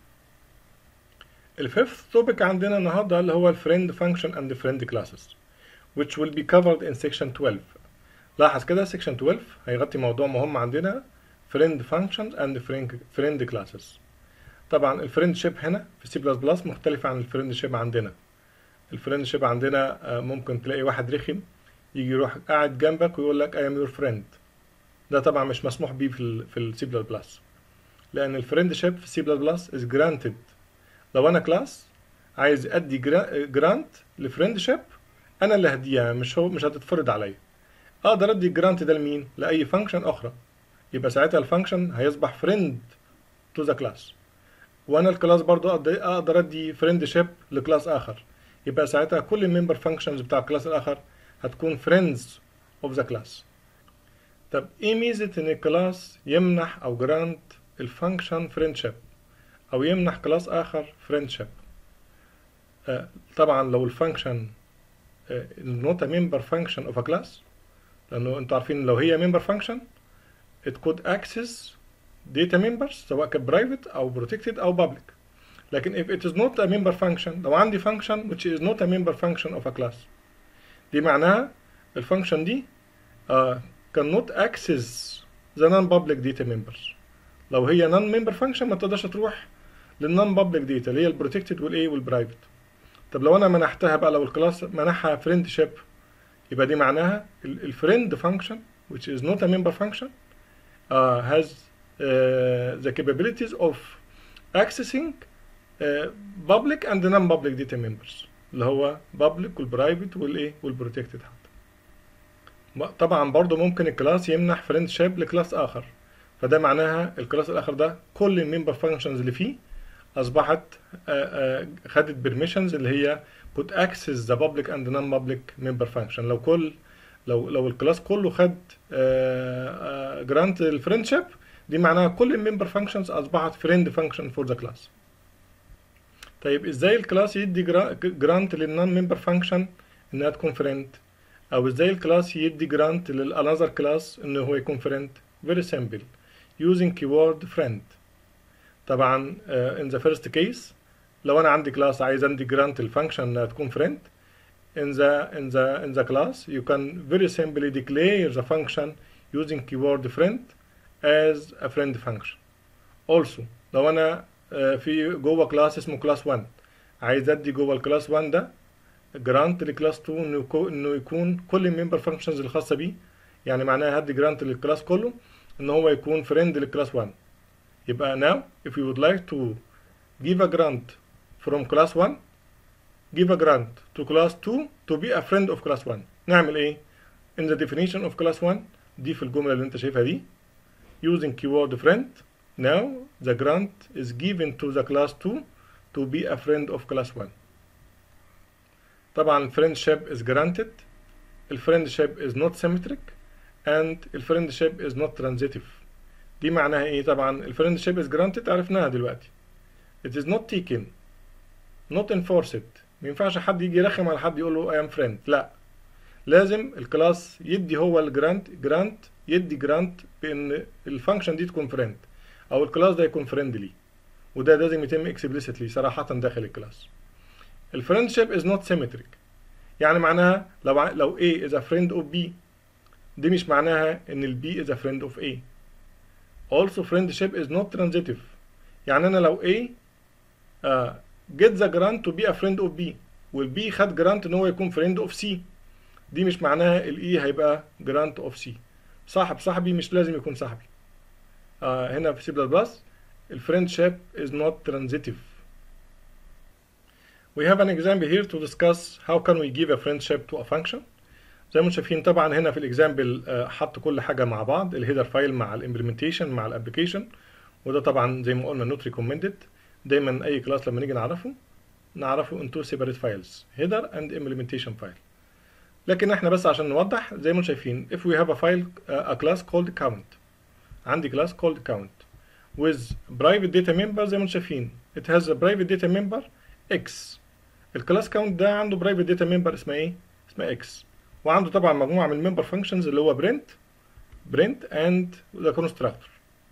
الفيفث توبيك عندنا النهارده اللي هو الفريند فانكشن اند فريند كلاسز which will be covered in section 12 لاحظ كده section 12 هيغطي موضوع مهم عندنا friend functions and friend classes طبعا الفريند شيب هنا في سي بلس بلس مختلفة عن الفريند شيب عندنا الفريند شيب عندنا ممكن تلاقي واحد رخم يجي يروح قاعد جنبك ويقول لك I am your friend ده طبعا مش مسموح بيه في ال في السي بلس بلس لان الفريند شيب في السي بلس بلس is granted لو انا كلاس عايز ادي جرانت لفريند شيب انا اللي هديها مش هو مش هتتفرض عليا اقدر ادي الجرانت ده لمين لاي فانكشن اخرى يبقى ساعتها الفانكشن هيصبح فريند تو ذا كلاس وانا الكلاس برضو اقدر ادي فريند شيب لكلاس اخر يبقى ساعتها كل الممبر فانكشنز بتاع الكلاس الاخر هتكون فريندز اوف ذا كلاس طب ايه ميزة ان الكلاس يمنح او جرانت الفانكشن فريندشيب او يمنح كلاس اخر فريندشيب آه طبعا لو الفانكشن آه not a member function of a class لانه انتوا عارفين لو هي member function it could access data members سواء كان private او protected او public لكن if it is not a member function لو عندي function which is not a member function of a class دي معناها الفانكشن دي uh, cannot access the non-public data members لو هي non-member function ما تقدرش تروح للنون public data اللي هي البروتكتد والايه والبرايفت طب لو انا منحتها بقى لو الكلاس منحها فريند شيب يبقى دي معناها الفريند function which is not a member function uh, has uh, the capabilities of accessing uh, public and non-public data members اللي هو public والبرايفت والايه والبروتكتد حتى طبعا برضو ممكن الكلاس يمنح فريند شيب لكلاس اخر فده معناها الكلاس الاخر ده كل الممبر فانكشنز اللي فيه اصبحت خدت بيرميشنز اللي هي could access the public and non-public member function لو كل لو لو الكلاس كله خد جرانت الفريندشيب دي معناها كل الممبر فانكشنز اصبحت فريند فانكشن فور ذا كلاس طيب ازاي الكلاس يدي جرانت للنون ممبر فانكشن انها تكون فريند او ازاي الكلاس يدي جرانت للانذر كلاس انه هو يكون فريند very simple using keyword friend طبعا uh, in the first case لو انا عندي كلاس عايز ادي جرانت الفانكشن انها تكون friend in the in the in the class you can very simply declare the function using keyword friend as a friend function also لو انا uh, في جوه كلاس اسمه كلاس 1 عايز ادي جوه الكلاس 1 ده جرانت لكلاس 2 انه انه يكون كل الممبر فانكشنز الخاصه بيه يعني معناها هدي جرانت للكلاس كله ان هو يكون فريند للكلاس 1 يبقى now if you would like to give a grant from class 1 give a grant to class 2 to be a friend of class 1 نعمل ايه in the definition of class 1 دي في الجملة اللي انت شايفها دي using keyword friend now the grant is given to the class 2 to be a friend of class 1 طبعا friendship is granted الفريندشيب is not symmetric and الفريندشيب is not transitive دي معناها ايه طبعا الفريندشيب is granted عرفناها دلوقتي it is not taken not enforced ما ينفعش حد يجي يرخم على حد يقول له I am friend لا لازم الكلاس يدي هو الجرانت جرانت يدي جرانت بان الفانكشن دي تكون فريند او الكلاس ده يكون فريندلي وده لازم يتم اكسبليسيتلي صراحة داخل الكلاس الفريندشيب is not symmetric يعني معناها لو لو A is a friend of B دي مش معناها ان ال B is a friend of A also friendship is not transitive يعني انا لو A uh, get the grant to be a friend of B وال B خد جرانت ان هو يكون friend of C دي مش معناها ال E هيبقى جرانت of C صاحب صاحبي مش لازم يكون صاحبي uh, هنا في C++ الفريندشيب is not transitive We have an example here to discuss how can we give a friendship to a function زي ما شايفين طبعا هنا في الاكزامبل حط كل حاجه مع بعض الهيدر فايل مع الامبلمنتيشن مع الابلكيشن وده طبعا زي ما قلنا نوت ريكومندد دايما اي كلاس لما نيجي نعرفه نعرفه ان تو سيبريت فايلز هيدر اند امبلمنتيشن فايل لكن احنا بس عشان نوضح زي ما شايفين if we have a file uh, a class called count عندي class called count with private data member زي ما شايفين it has a private data member x الكلاس كاونت ده عنده برايفت داتا ممبر اسمها ايه؟ اسمها اكس وعنده طبعا مجموعه من الممبر فانكشنز اللي هو برنت برنت اند ذا كونستراكتور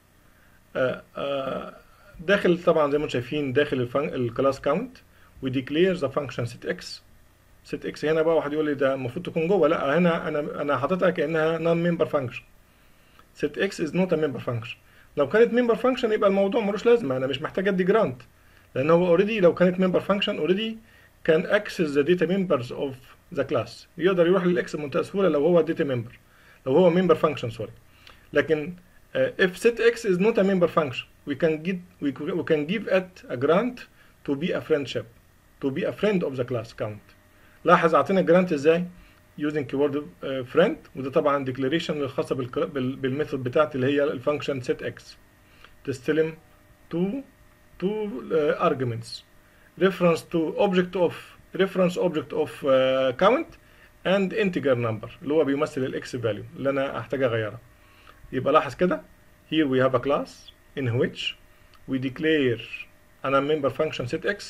داخل طبعا زي ما انتم شايفين داخل الكلاس كاونت وديكلير ذا فانكشن سيت اكس سيت اكس هنا بقى واحد يقول لي ده المفروض تكون جوه لا هنا انا انا حاططها كانها نون ممبر فانكشن سيت اكس از نوت ا ممبر فانكشن لو كانت ممبر فانكشن يبقى الموضوع ملوش لازمه انا مش محتاج ادي جرانت لان هو اوريدي لو كانت ممبر فانكشن اوريدي كان access the data members of the class يقدر يروح للاكس بمنتهى السهوله لو هو data member لو هو member function sorry لكن uh, if set x is not a member function we can get we, we can give it a grant to be a friendship to be a friend of the class count لاحظ اعطينا جرانت ازاي using keyword uh, friend وده طبعا declaration الخاصه بالميثود بتاعتي اللي هي الفانكشن set x تستلم two two uh, arguments reference to object of reference object of uh, count and integer number اللي هو بيمثل الاكس value اللي انا هحتاج اغيرها يبقى لاحظ كده here we have a class in which we declare an member function set x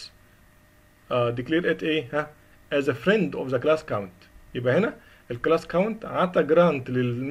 uh, declare it ايه ها as a friend of the class count يبقى هنا الكلاس كاونت عطى جرانت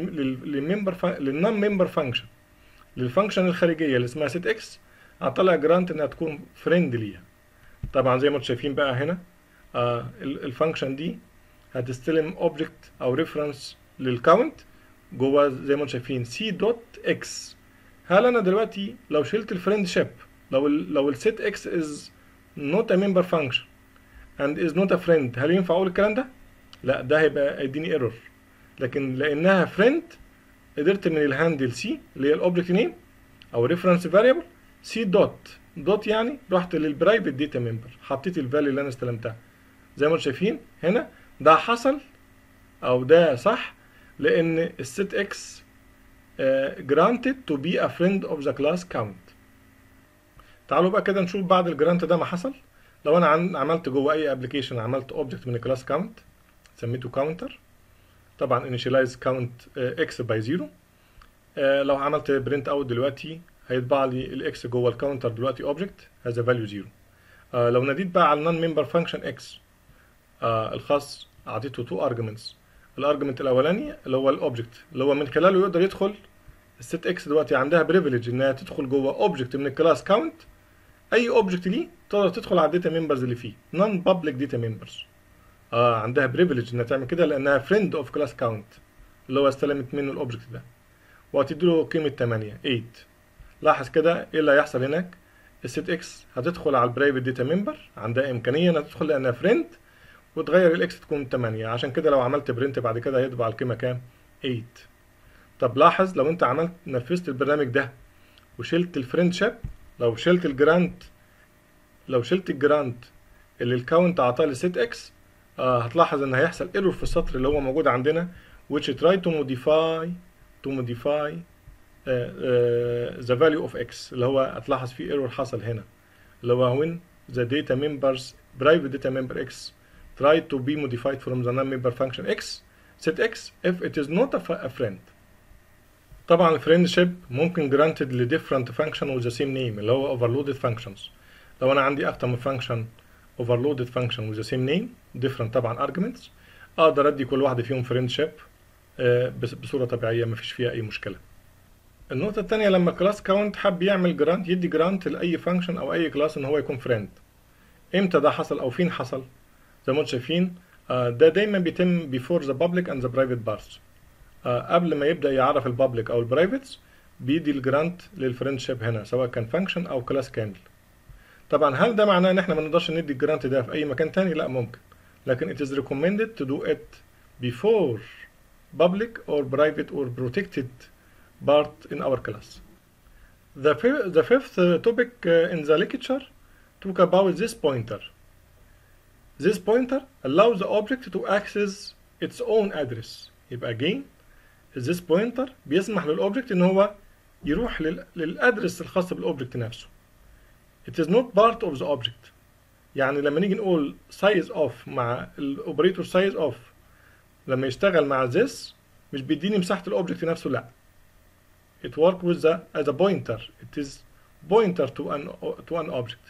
للممبر للنون ممبر فانكشن للفانكشن الخارجيه اللي اسمها set x عطى لها جرانت انها تكون فريند ليها طبعا زي ما انتم شايفين بقى هنا آه الفانكشن دي هتستلم اوبجكت او ريفرنس للكاونت جوه زي ما انتم شايفين سي دوت اكس هل انا دلوقتي لو شلت الفريند شيب لو ال لو السيت اكس از نوت ا ممبر فانكشن اند از نوت ا فريند هل ينفع اقول الكلام ده؟ لا ده هيبقى يديني ايرور لكن لانها فريند قدرت من الهاندل سي اللي هي الاوبجكت نيم او ريفرنس فاريبل سي دوت دوت يعني رحت للبرايفت داتا ممبر حطيت الفاليو اللي انا استلمتها زي ما انتم شايفين هنا ده حصل او ده صح لان الست اكس granted to be a friend of the class count تعالوا بقى كده نشوف بعد الجرانت ده ما حصل لو انا عملت جوه اي ابلكيشن عملت اوبجكت من الكلاس كاونت سميته كاونتر طبعا initialize count x by 0 لو عملت برنت اوت دلوقتي هيطبع لي الاكس جوه الكاونتر دلوقتي اوبجكت هذا فاليو 0 آه لو ناديت بقى على النون ممبر فانكشن اكس آه الخاص اعطيته تو ارجمنتس الارجمنت الاولاني اللي هو الاوبجكت اللي هو من خلاله يقدر يدخل الست اكس دلوقتي عندها بريفليج انها تدخل جوه اوبجكت من الكلاس كاونت اي اوبجكت ليه تقدر تدخل على الداتا ممبرز اللي فيه نون بابليك داتا ممبرز اه عندها بريفليج انها تعمل كده لانها فريند اوف كلاس كاونت اللي هو استلمت منه الاوبجكت ده وهتديله قيمه 8 8 لاحظ كده ايه اللي هيحصل هناك الست اكس هتدخل على البرايفت داتا ممبر عندها امكانيه انها تدخل لانها فريند وتغير الاكس تكون 8 عشان كده لو عملت برنت بعد كده هيطبع القيمه كام 8 طب لاحظ لو انت عملت نفذت البرنامج ده وشلت الفريند شيب لو شلت الجرانت لو شلت الجرانت اللي الكاونت اعطاه للست اكس آه هتلاحظ ان هيحصل ايرور في السطر اللي هو موجود عندنا which try to modify to modify uh, uh, the value of x اللي هو هتلاحظ في ايرور حصل هنا اللي هو when the data members private data member x try to be modified from the non-member function x set x if it is not a, a friend طبعا الفريندشيب ممكن granted ل different function with the same name اللي هو overloaded functions لو انا عندي اكتر من function overloaded function with the same name different طبعا arguments اقدر ادي كل واحده فيهم فريندشيب بصوره طبيعيه مفيش فيها اي مشكله النقطة التانية لما كلاس كاونت حب يعمل جرانت يدي جرانت لأي فانكشن أو أي كلاس إن هو يكون فريند. إمتى ده حصل أو فين حصل؟ زي ما انتم شايفين ده دايما بيتم before the public and the private parts. قبل ما يبدأ يعرف البابليك أو البرايفتس بيدي الجرانت للفريندشيب هنا سواء كان فانكشن أو كلاس كامل. طبعا هل ده معناه إن إحنا ما نقدرش ندي الجرانت ده في أي مكان تاني؟ لا ممكن. لكن it is recommended to do it before public or private or protected part in our class. The, the fifth topic in the lecture talk about this pointer. This pointer allows the object to access its own address. يبقى again this pointer بيسمح للأوبجكت إن هو يروح لل, للأدرس الخاص بالأوبجكت نفسه. It is not part of the object. يعني لما نيجي نقول size of مع الأوبريتور size of لما يشتغل مع this مش بيديني مساحة الأوبجكت نفسه لأ. it work with the as a pointer it is pointer to an to an object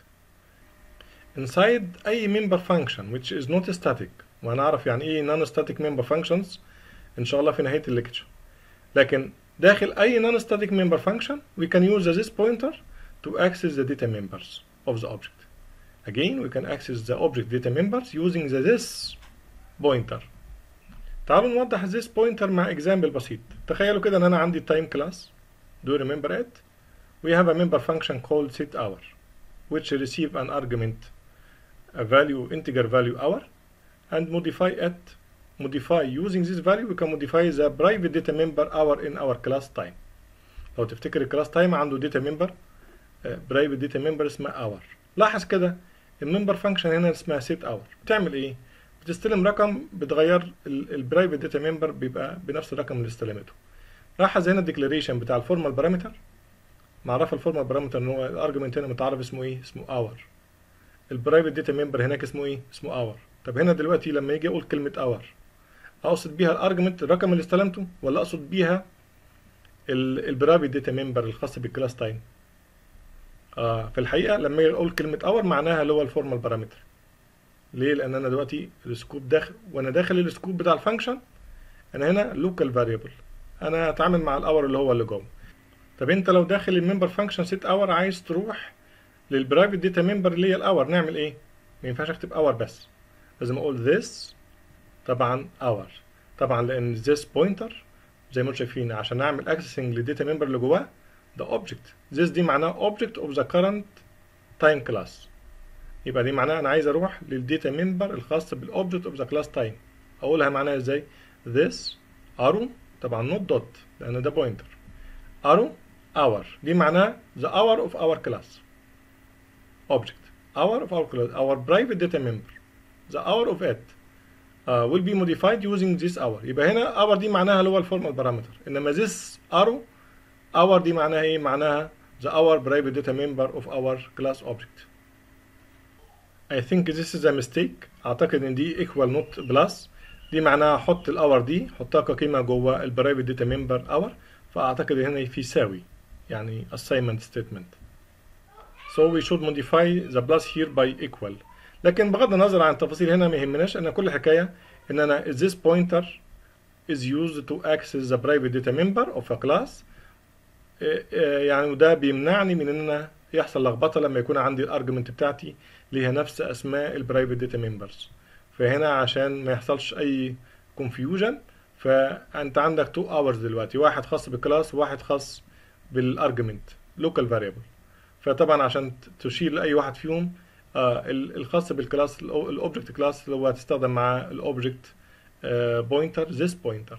inside أي member function which is not static وهنعرف يعني إيه non static member functions إن شاء الله في نهاية الليكتشر لكن داخل أي non static member function we can use this pointer to access the data members of the object again we can access the object data members using the this pointer تعالوا نوضح this pointer مع example بسيط تخيلوا كده ان انا عندي time class do you remember it we have a member function called set hour which receive an argument a value integer value hour and modify it modify using this value we can modify the private data member hour in our class time لو تفتكر الكلاس تايم عنده data member private data member اسمها hour لاحظ كده الممبر فانكشن هنا اسمها set hour بتعمل ايه بتستلم رقم بتغير البرايفت داتا ممبر بيبقى بنفس الرقم اللي استلمته لاحظ هنا الديكلاريشن بتاع الفورمال بارامتر معرفه الفورمال بارامتر ان هو الارجمنت هنا متعرف اسمه ايه اسمه اور البرايفت داتا ممبر هناك اسمه ايه اسمه اور طب هنا دلوقتي لما يجي اقول كلمه اور اقصد بيها الارجمنت الرقم اللي استلمته ولا اقصد بيها البرايفت داتا ممبر الخاص بالكلاس تايم آه في الحقيقه لما اجي اقول كلمه اور معناها اللي هو الفورمال بارامتر ليه لان انا دلوقتي السكوب داخل وانا داخل السكوب بتاع الفانكشن انا هنا لوكال فاريبل انا هتعامل مع الاور اللي هو اللي جوه طب انت لو داخل الممبر فانكشن سيت اور عايز تروح للبرايفت داتا ممبر اللي هي الاور نعمل ايه ما ينفعش اكتب اور بس لازم اقول this طبعا اور طبعا لان this بوينتر زي ما انتم شايفين عشان اعمل اكسسنج للداتا ممبر اللي جواه ده اوبجكت this دي معناها object of the current time class يبقى دي معناها انا عايز اروح للداتا ممبر الخاص بالاوبجكت اوف ذا كلاس تايم اقولها معناها ازاي this arrow طبعا نوت دوت لان ده بوينتر arrow hour دي معناها the hour of our class object hour of our class our private data member the hour of it uh, will be modified using this hour يبقى هنا hour دي معناها اللي هو الفورمال بارامتر انما this arrow hour دي معناها ايه معناها the hour private data member of our class object I think this is a mistake اعتقد ان دي equal not plus دي معناها حط الاور دي حطها كقيمه جوه البرايفت داتا ممبر اور فاعتقد هنا في يساوي يعني assignment statement so we should modify the plus here by equal لكن بغض النظر عن التفاصيل هنا ما يهمناش ان كل الحكايه ان انا this pointer is used to access the private data member of a class يعني وده بيمنعني من ان انا يحصل لخبطه لما يكون عندي الارجمنت بتاعتي ليها نفس اسماء البرايفت داتا ممبرز فهنا عشان ما يحصلش اي confusion فانت عندك تو اورز دلوقتي واحد خاص بالكلاس وواحد خاص بالارجمنت لوكال فاريبل فطبعا عشان تشيل اي واحد فيهم آه الخاص بالكلاس الاوبجكت كلاس اللي هو هتستخدم مع الاوبجكت بوينتر this pointer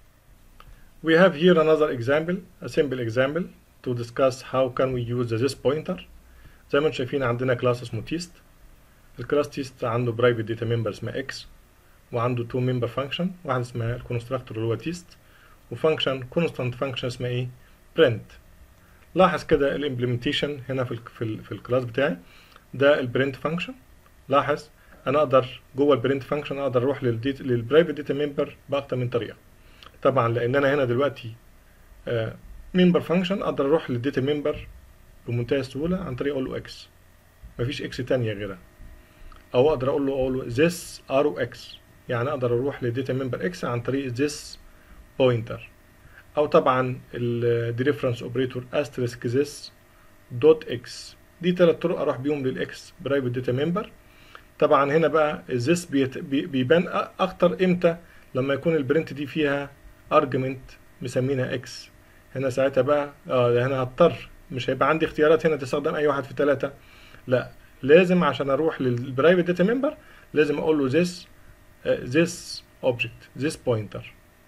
we have here another example a simple example to discuss how can we use the this pointer زي ما انتم شايفين عندنا كلاس اسمه تيست الكلاس تيست عنده برايفت داتا ممبر اسمها اكس وعنده تو ممبر فانكشن واحد اسمها الكونستراكتور اللي هو تيست وفانكشن كونستانت فانكشن اسمها ايه برنت لاحظ كده الامبلمنتيشن هنا في ال في, ال في الكلاس بتاعي ده البرنت فانكشن لاحظ انا اقدر جوه البرنت فانكشن اقدر اروح للبرايفت داتا ممبر باكتر من طريقه طبعا لان انا هنا دلوقتي ممبر فانكشن اقدر اروح للداتا ممبر بمنتهى السهوله عن طريق اقول له اكس مفيش اكس تانية غيرها او اقدر اقول له اقول له this arrow x يعني اقدر اروح للداتا ممبر اكس عن طريق this pointer او طبعا الديفرنس اوبريتور asterisk this دوت اكس دي ثلاث طرق اروح بيهم للاكس برايفت داتا ممبر طبعا هنا بقى this بيت بي- بيبان أ- اكتر امتى لما يكون البرنت دي فيها ارجمنت مسمينها اكس هنا ساعتها بقى اه هنا هضطر مش هيبقى عندي اختيارات هنا تستخدم اي واحد في ثلاثة لا لازم عشان اروح للبرايفت داتا ممبر لازم اقول له this uh, this object this pointer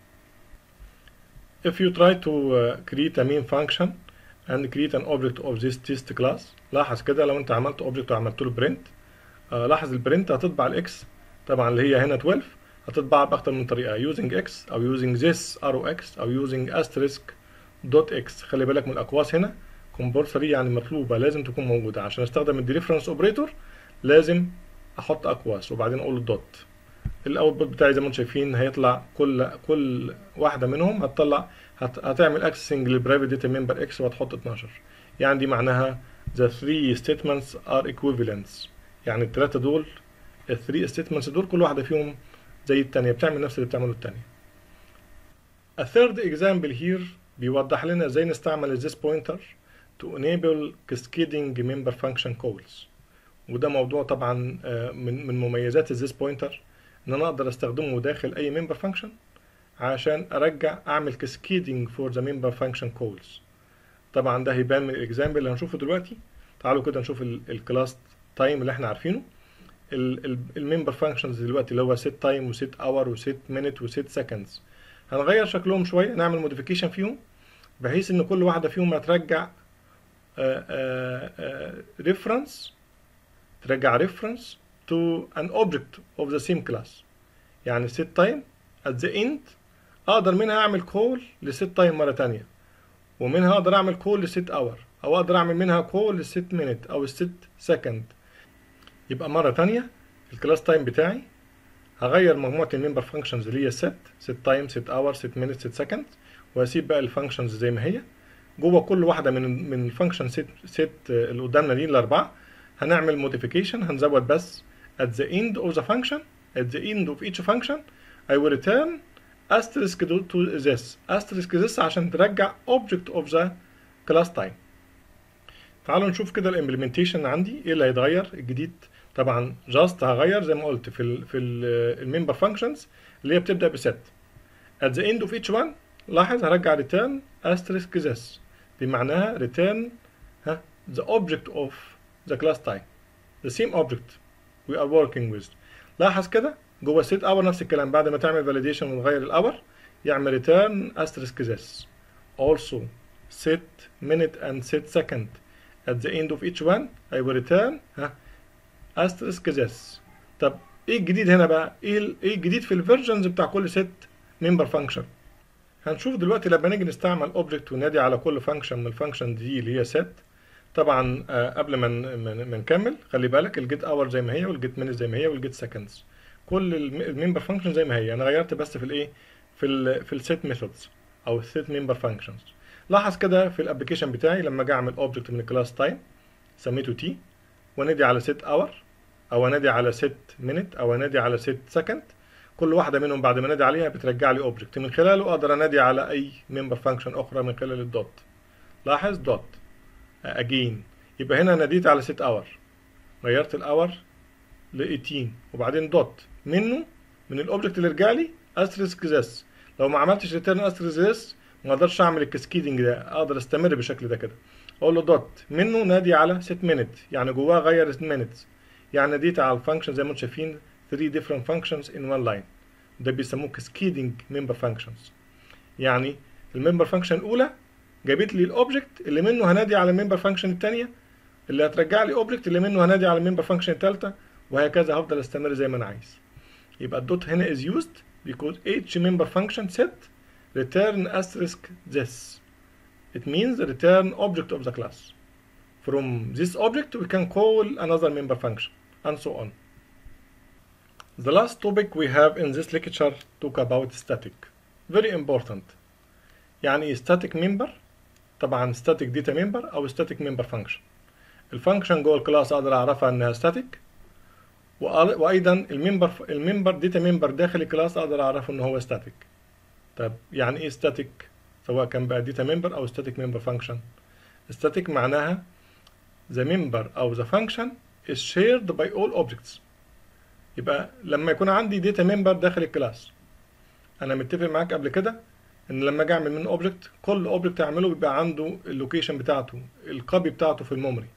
if you try to uh, create a main function and create an object of this test class لاحظ كده لو انت عملت object وعملت له print آه لاحظ البرنت هتطبع الاكس طبعا اللي هي هنا 12 هتطبع باكتر من طريقه using x او using this arrow x او using asterisk dot x خلي بالك من الاقواس هنا compulsory يعني مطلوبه لازم تكون موجوده عشان استخدم الديفرنس اوبريتور لازم احط اقواس وبعدين اقول دوت الاوتبوت بتاعي زي ما انتم شايفين هيطلع كل كل واحده منهم هتطلع هت... هتعمل اكسسنج للبرايفت داتا ممبر اكس وهتحط 12 يعني دي معناها the three statements are equivalents يعني الثلاثه دول الثري statements دول كل واحده فيهم زي الثانيه بتعمل نفس اللي بتعمله الثانيه A third example here بيوضح لنا ازاي نستعمل this pointer to enable cascading member function calls وده موضوع طبعا آه، من من مميزات this pointer ان انا اقدر استخدمه داخل اي member function عشان ارجع اعمل cascading for the member function calls طبعا ده هيبان من الاكزامبل اللي هنشوفه دلوقتي تعالوا كده نشوف الكلاس تايم اللي احنا عارفينه الممبر فانكشنز دلوقتي اللي هو set تايم وست اور وست مينت وست سكندز هنغير شكلهم شويه نعمل موديفيكيشن فيهم بحيث ان كل واحده فيهم هترجع ريفرنس ترجع ريفرنس to an object of the same class يعني set time at the end اقدر منها اعمل كول لست تايم مره تانية ومنها اقدر اعمل كول لست اور او اقدر اعمل منها كول لست مينت او الست سكند يبقى مره تانية الكلاس تايم بتاعي هغير مجموعه الممبر فانكشنز اللي هي set set time set hour set minute set second واسيب بقى الفانكشنز زي ما هي جوه كل واحده من من الفانكشن set set اللي قدامنا دي الاربعه هنعمل موديفيكيشن هنزود بس at the end of the function at the end of each function I will return asterisk to this asterisk this عشان ترجع object of the class time تعالوا نشوف كده الامبلمنتيشن عندي ايه اللي هيتغير الجديد طبعا جاست هغير زي ما قلت في ال في الممبر فانكشنز اللي هي بتبدا بست at the end of each one لاحظ هرجع return asterisk this دي معناها return ها the object of the class time the same object we are working with لاحظ كده جوه set hour نفس الكلام بعد ما تعمل validation وتغير الاور يعمل return asterisk this also set minute and set second at the end of each one I will return ها asterisk this طب ايه الجديد هنا بقى ايه ال- ايه الجديد في الفيرجنز بتاع كل set member function هنشوف دلوقتي لما نيجي نستعمل object ونادي على كل function من الفانكشن دي اللي هي set طبعا آه، قبل ما ن- ما ن- ما نكمل خلي بالك الجيت اور زي ما هي والجيت minute زي ما هي والجيت seconds كل الممبر فانكشن زي ما هي انا غيرت بس في الايه في ال في السيت ميثودز او السيت ممبر فانكشنز لاحظ كده في الابلكيشن بتاعي لما اجي اعمل اوبجكت من الكلاس تايم سميته تي وانادي على سيت اور او انادي على سيت مينت او انادي على سيت سكند كل واحده منهم بعد ما انادي عليها بترجع لي اوبجكت من خلاله اقدر انادي على اي ممبر فانكشن اخرى من خلال الدوت لاحظ دوت اجين يبقى هنا ناديت على سيت اور غيرت الاور ل 18 وبعدين دوت منه من الاوبجكت اللي رجع لي استرسك ذس لو ما عملتش ريتيرن استرسك ذس ما اقدرش اعمل الكاسكيدنج ده اقدر استمر بالشكل ده كده اقول له دوت منه نادي على set minute يعني جواه غير minutes يعني ناديت على الفانكشن زي ما انتم شايفين 3 different functions in one line ده بيسموه cascading member functions يعني الممبر فانكشن الاولى جابت لي الاوبجكت اللي منه هنادي على الممبر فانكشن الثانيه اللي هترجع لي اوبجكت اللي منه هنادي على الممبر فانكشن الثالثه وهكذا هفضل استمر زي ما انا عايز يبقى الدوت هنا is used because each member function set return asterisk this it means return object of the class from this object we can call another member function and so on the last topic we have in this lecture talk about static very important يعني ايه static member طبعا static data member او static member function الفانكشن جوه الكلاس اقدر اعرفها انها static وايضا الممبر الممبر داتا ممبر داخل الكلاس اقدر اعرفه ان هو static طب يعني ايه static سواء كان بقى داتا ممبر او static member function static معناها the member او the function is shared by all objects يبقى لما يكون عندي داتا ممبر داخل الكلاس انا متفق معاك قبل كده ان لما اجي اعمل منه اوبجكت كل اوبجكت اعمله بيبقى عنده اللوكيشن بتاعته الكوبي بتاعته في الميموري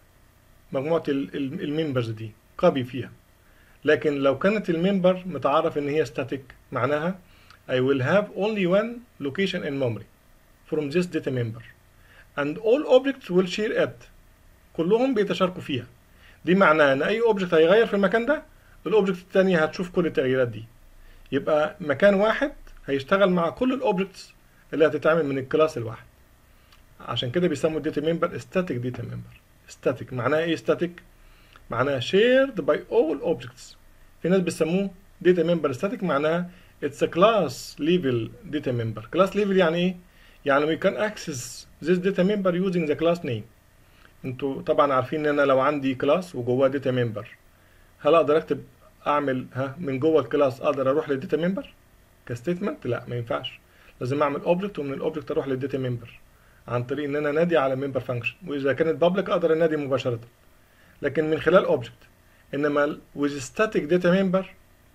مجموعه الممبرز دي كوبي فيها لكن لو كانت الممبر متعرف ان هي static معناها I will have only one location in memory from this data member and all objects will share it كلهم بيتشاركوا فيها دي معناها ان اي اوبجكت هيغير في المكان ده الاوبجكت التانية هتشوف كل التغييرات دي يبقى مكان واحد هيشتغل مع كل الاوبجكتس اللي هتتعمل من الكلاس الواحد عشان كده بيسموا الداتا ممبر static data member static معناها ايه static معناها shared by all objects في ناس بيسموه data member static معناها it's a class level data member class level يعني ايه يعني we can access this data member using the class name انتوا طبعا عارفين ان انا لو عندي كلاس وجواه داتا ممبر هل اقدر اكتب اعمل ها من جوه الكلاس اقدر اروح للداتا ممبر كستيتمنت لا ما ينفعش لازم اعمل اوبجكت ومن الاوبجكت اروح للداتا ممبر عن طريق ان انا نادي على ممبر فانكشن واذا كانت بابليك اقدر انادي مباشره لكن من خلال اوبجكت انما with static data member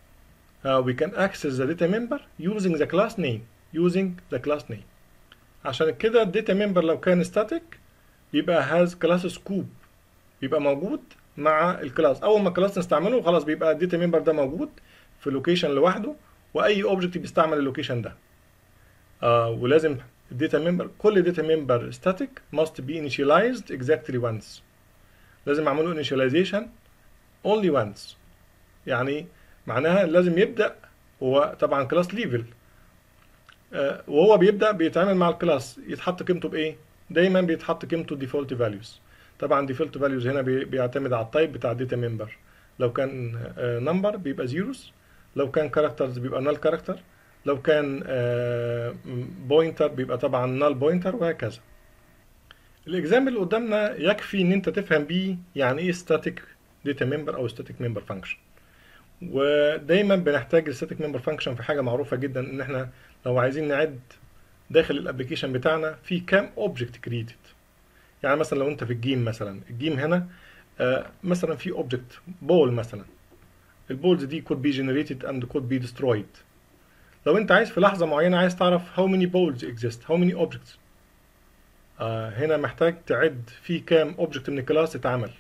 uh, we can access the data member using the class name using the class name عشان كده الداتا ممبر لو كان static بيبقى has class scope بيبقى موجود مع الكلاس اول ما الكلاس نستعمله خلاص بيبقى الداتا ممبر ده موجود في لوكيشن لوحده واي اوبجكت بيستعمل اللوكيشن ده آه ولازم الداتا ممبر كل داتا ممبر static must be initialized exactly once لازم اعمل له initialization only once يعني معناها لازم يبدا هو طبعا كلاس ليفل آه وهو بيبدا بيتعامل مع الكلاس يتحط قيمته بايه دايما بيتحط قيمته ديفولت فاليوز طبعا ديفولت فاليوز هنا بيعتمد على التايب بتاع الداتا ممبر لو كان نمبر بيبقى زيروز لو كان كاركترز بيبقى نال كاركتر لو كان بوينتر بيبقى طبعا نال بوينتر وهكذا الاكزامبل اللي قدامنا يكفي ان انت تفهم بيه يعني ايه ستاتيك داتا ممبر او ستاتيك ممبر فانكشن ودايما بنحتاج الستاتيك ممبر فانكشن في حاجه معروفه جدا ان احنا لو عايزين نعد داخل الابلكيشن بتاعنا في كام اوبجكت كريتد يعني مثلا لو انت في الجيم مثلا الجيم هنا آه مثلا في اوبجكت بول مثلا البولز دي could be generated and could be destroyed لو انت عايز في لحظه معينه عايز تعرف how many balls exist how many objects آه هنا محتاج تعد في كام اوبجكت من الكلاس اتعمل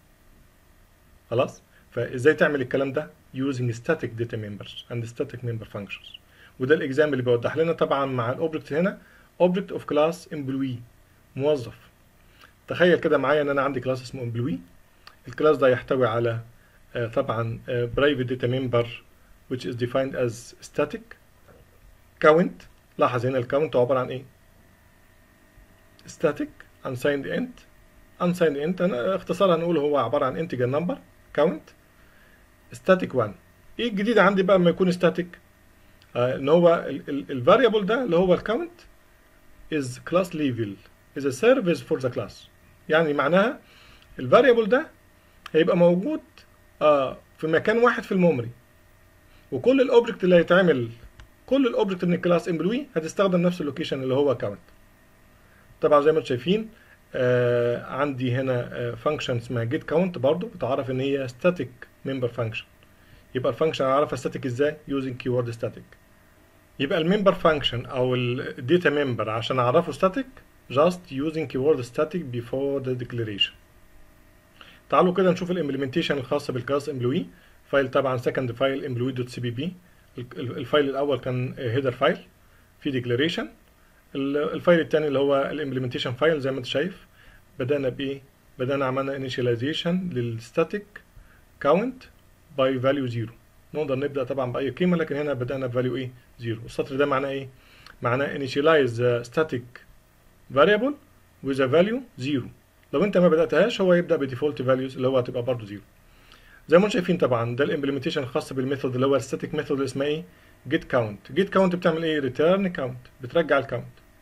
خلاص فازاي تعمل الكلام ده using static data members and static member functions وده الاكزامبل اللي بيوضح لنا طبعا مع الاوبجكت هنا object of class employee موظف تخيل كده معايا ان انا عندي كلاس اسمه employee الكلاس ده يحتوي على آه طبعا آه private data member which is defined as static count لاحظ هنا الكاونت عبارة عن ايه static unsigned int unsigned int انا اختصارها هنقول هو عبارة عن integer number count static 1 ايه الجديد عندي بقى لما يكون static آه ان هو الفاريبل ده اللي هو الكاونت is class level is a service for the class يعني معناها الفاريبل ده هيبقى موجود آه في مكان واحد في الميموري وكل الاوبجكت اللي هيتعمل كل الاوبجكت من الكلاس امبلوي هتستخدم نفس اللوكيشن اللي هو كاونت طبعا زي ما انتم شايفين آه عندي هنا فانكشن آه اسمها جيت كاونت برضو بتعرف ان هي ستاتيك ممبر فانكشن يبقى الفانكشن اعرفها ستاتيك ازاي يوزنج كيورد ستاتيك يبقى الممبر فانكشن او الداتا ممبر عشان اعرفه ستاتيك just using keyword static before the declaration تعالوا كده نشوف الامبلمنتيشن الخاصه بالكلاس امبلوي فايل طبعا سكند فايل امبلوي دوت سي بي بي الفايل الاول كان هيدر فايل في ديكلاريشن الفايل الثاني اللي هو الامبلمنتيشن فايل زي ما انت شايف بدانا بايه بدانا عملنا انيشاليزيشن للستاتيك كاونت باي فاليو زيرو نقدر نبدا طبعا باي قيمه لكن هنا بدانا بفاليو ايه زيرو السطر ده معناه ايه معناه initialize the static variable with a value zero لو انت ما بداتهاش هو يبدا بديفولت فاليوز اللي هو هتبقى برضه زيرو زي ما انتم شايفين طبعا ده الامبلمنتيشن الخاص بالميثود اللي هو الستاتيك ميثود اللي اسمها ايه جيت كاونت جيت كاونت بتعمل ايه ريتيرن كاونت بترجع الكاونت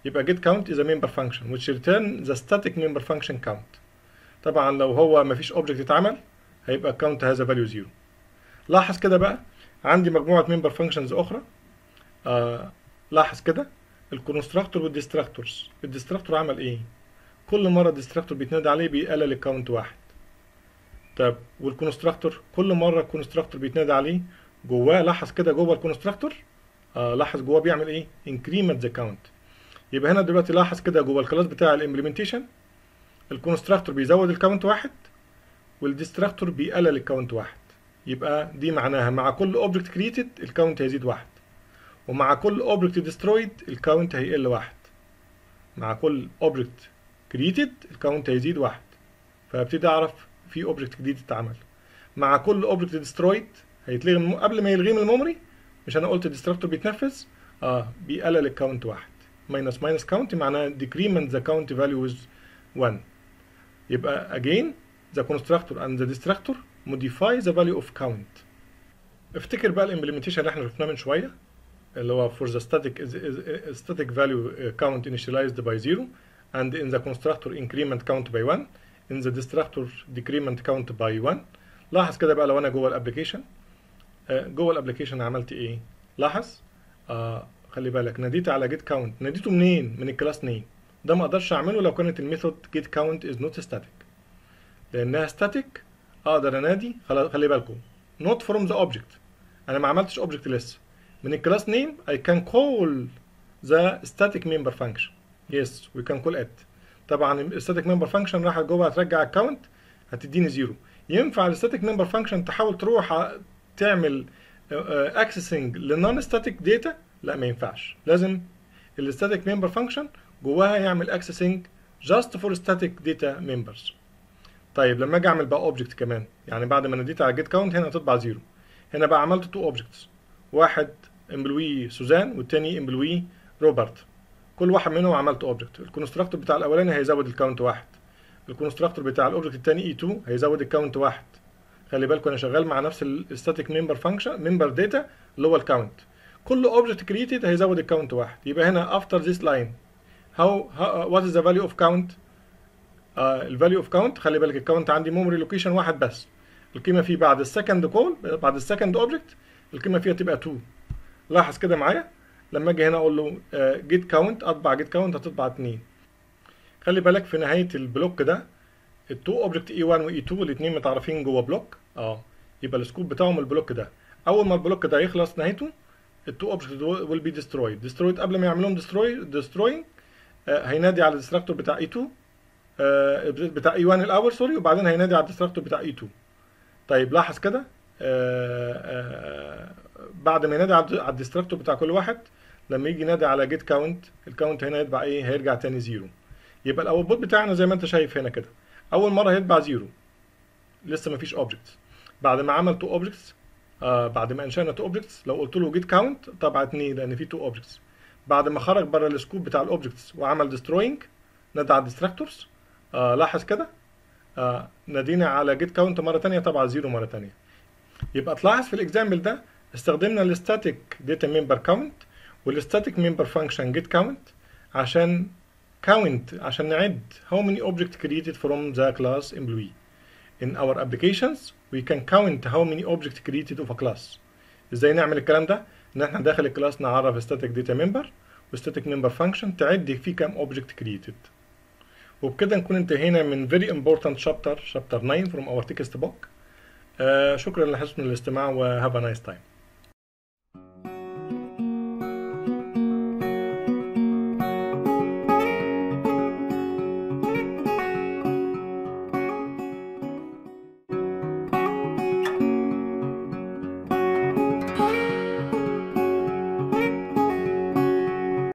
يبقى get count is a member function which return the static member function count طبعا لو هو مفيش object اتعمل هيبقى count has a value zero لاحظ كده بقى عندي مجموعة member functions أخرى آه لاحظ كده الكونستراكتور والديستراكتورز الديستراكتور عمل ايه كل مرة الديستراكتور بيتنادى عليه بيقلل الكاونت واحد طب والكونستراكتور كل مرة الكونستراكتور بيتنادى عليه جواه لاحظ كده جوه الكونستراكتور آه لاحظ جواه بيعمل ايه increment the count يبقى هنا دلوقتي لاحظ كده جوه الكلاس بتاع الامبلمنتيشن الكونستراكتور بيزود الكاونت واحد والديستراكتور بيقلل الكاونت واحد يبقى دي معناها مع كل اوبجكت كريتد الكاونت هيزيد واحد ومع كل اوبجكت ديسترويد الكاونت هيقل واحد مع كل اوبجكت كريتد الكاونت هيزيد واحد فابتدي اعرف في اوبجكت جديد اتعمل مع كل اوبجكت ديسترويد هيتلغي من قبل ما يلغيه من الميموري مش انا قلت الديستراكتور بيتنفذ اه بيقلل الكاونت واحد ماينس ماينس كاونت معناها decrement the count value is 1 يبقى again the constructor and the destructor modify the value of count افتكر بقى الامبلمنتيشن اللي احنا شفناه من شويه اللي هو for the static is, is, is static value count initialized by 0 and in the constructor increment count by 1 in the destructor decrement count by 1 لاحظ كده بقى لو انا جوه الابلكيشن جوه الابلكيشن عملت ايه لاحظ آه خلي بالك ناديت على جيت كاونت ناديته منين من الكلاس نيم ده ما اقدرش اعمله لو كانت الميثود جيت كاونت از نوت ستاتيك لانها ستاتيك اقدر انادي خلي بالكم نوت فروم ذا اوبجكت انا ما عملتش اوبجكت لسه من الكلاس نيم I can call the static member function yes we can call it طبعا الستاتيك member function راح جوه هترجع الكاونت هتديني زيرو ينفع الستاتيك member function تحاول تروح تعمل اكسسنج للنون ستاتيك داتا لا ما ينفعش لازم الستاتيك member function جواها يعمل اكسسنج just for static data members طيب لما اجي اعمل بقى اوبجكت كمان يعني بعد ما ناديت على جيت كاونت هنا هتطبع زيرو هنا بقى عملت تو اوبجكتس واحد امبلوي سوزان والتاني امبلوي روبرت كل واحد منهم عملت اوبجكت الكونستراكتور بتاع الاولاني هيزود الكاونت واحد الكونستراكتور بتاع الاوبجكت التاني اي 2 هيزود الكاونت واحد خلي بالكم انا شغال مع نفس الستاتيك ممبر فانكشن ممبر داتا اللي هو الكاونت كل اوبجكت كريتد هيزود الكاونت واحد يبقى هنا after this line how, how what is the value of count الفاليو اوف كاونت خلي بالك الكاونت عندي ميموري لوكيشن واحد بس القيمه فيه بعد السكند كول بعد السكند اوبجكت القيمه فيها تبقى 2 لاحظ كده معايا لما اجي هنا اقول له جيت كاونت اطبع جيت كاونت هتطبع 2 خلي بالك في نهايه البلوك ده التو اوبجكت اي 1 واي 2 الاثنين متعرفين جوه بلوك اه يبقى السكوب بتاعهم البلوك ده اول ما البلوك ده يخلص نهايته التو اوبجكت ويل بي ديسترويد ديسترويد قبل ما يعملهم ديستروي ديستروينج هينادي على الديستراكتور بتاع اي 2 آه بتاع اي 1 الاول سوري وبعدين هينادي على الديستراكتور بتاع اي 2 طيب لاحظ كده آه آه بعد ما ينادي على الديستراكتور بتاع كل واحد لما يجي ينادي على جيت كاونت الكاونت هنا يتبع ايه هيرجع تاني زيرو يبقى الاوتبوت بتاعنا زي ما انت شايف هنا كده اول مره هيتبع زيرو لسه مفيش اوبجكتس بعد ما عمل تو اوبجكتس آه بعد ما انشانا تو اوبجكتس لو قلت له جيت كاونت طبعا 2 لان في تو اوبجكتس بعد ما خرج بره السكوب بتاع الاوبجكتس وعمل ديستروينج نادى على الديستراكتورز آه لاحظ كده آه نادينا على جيت كاونت مره ثانيه طبعا زيرو مره ثانيه يبقى تلاحظ في الاكزامبل ده استخدمنا الستاتيك داتا ممبر كاونت والستاتيك ممبر فانكشن جيت كاونت عشان count عشان نعد how many objects created from the class employee in our applications we can count how many objects created of a class ازاي نعمل الكلام ده ان احنا داخل الكلاس نعرف static data member و static member function تعد فيه كام object created وبكده نكون انتهينا من very important chapter chapter 9 from our text book uh, شكرا لحسن الاستماع و have a nice time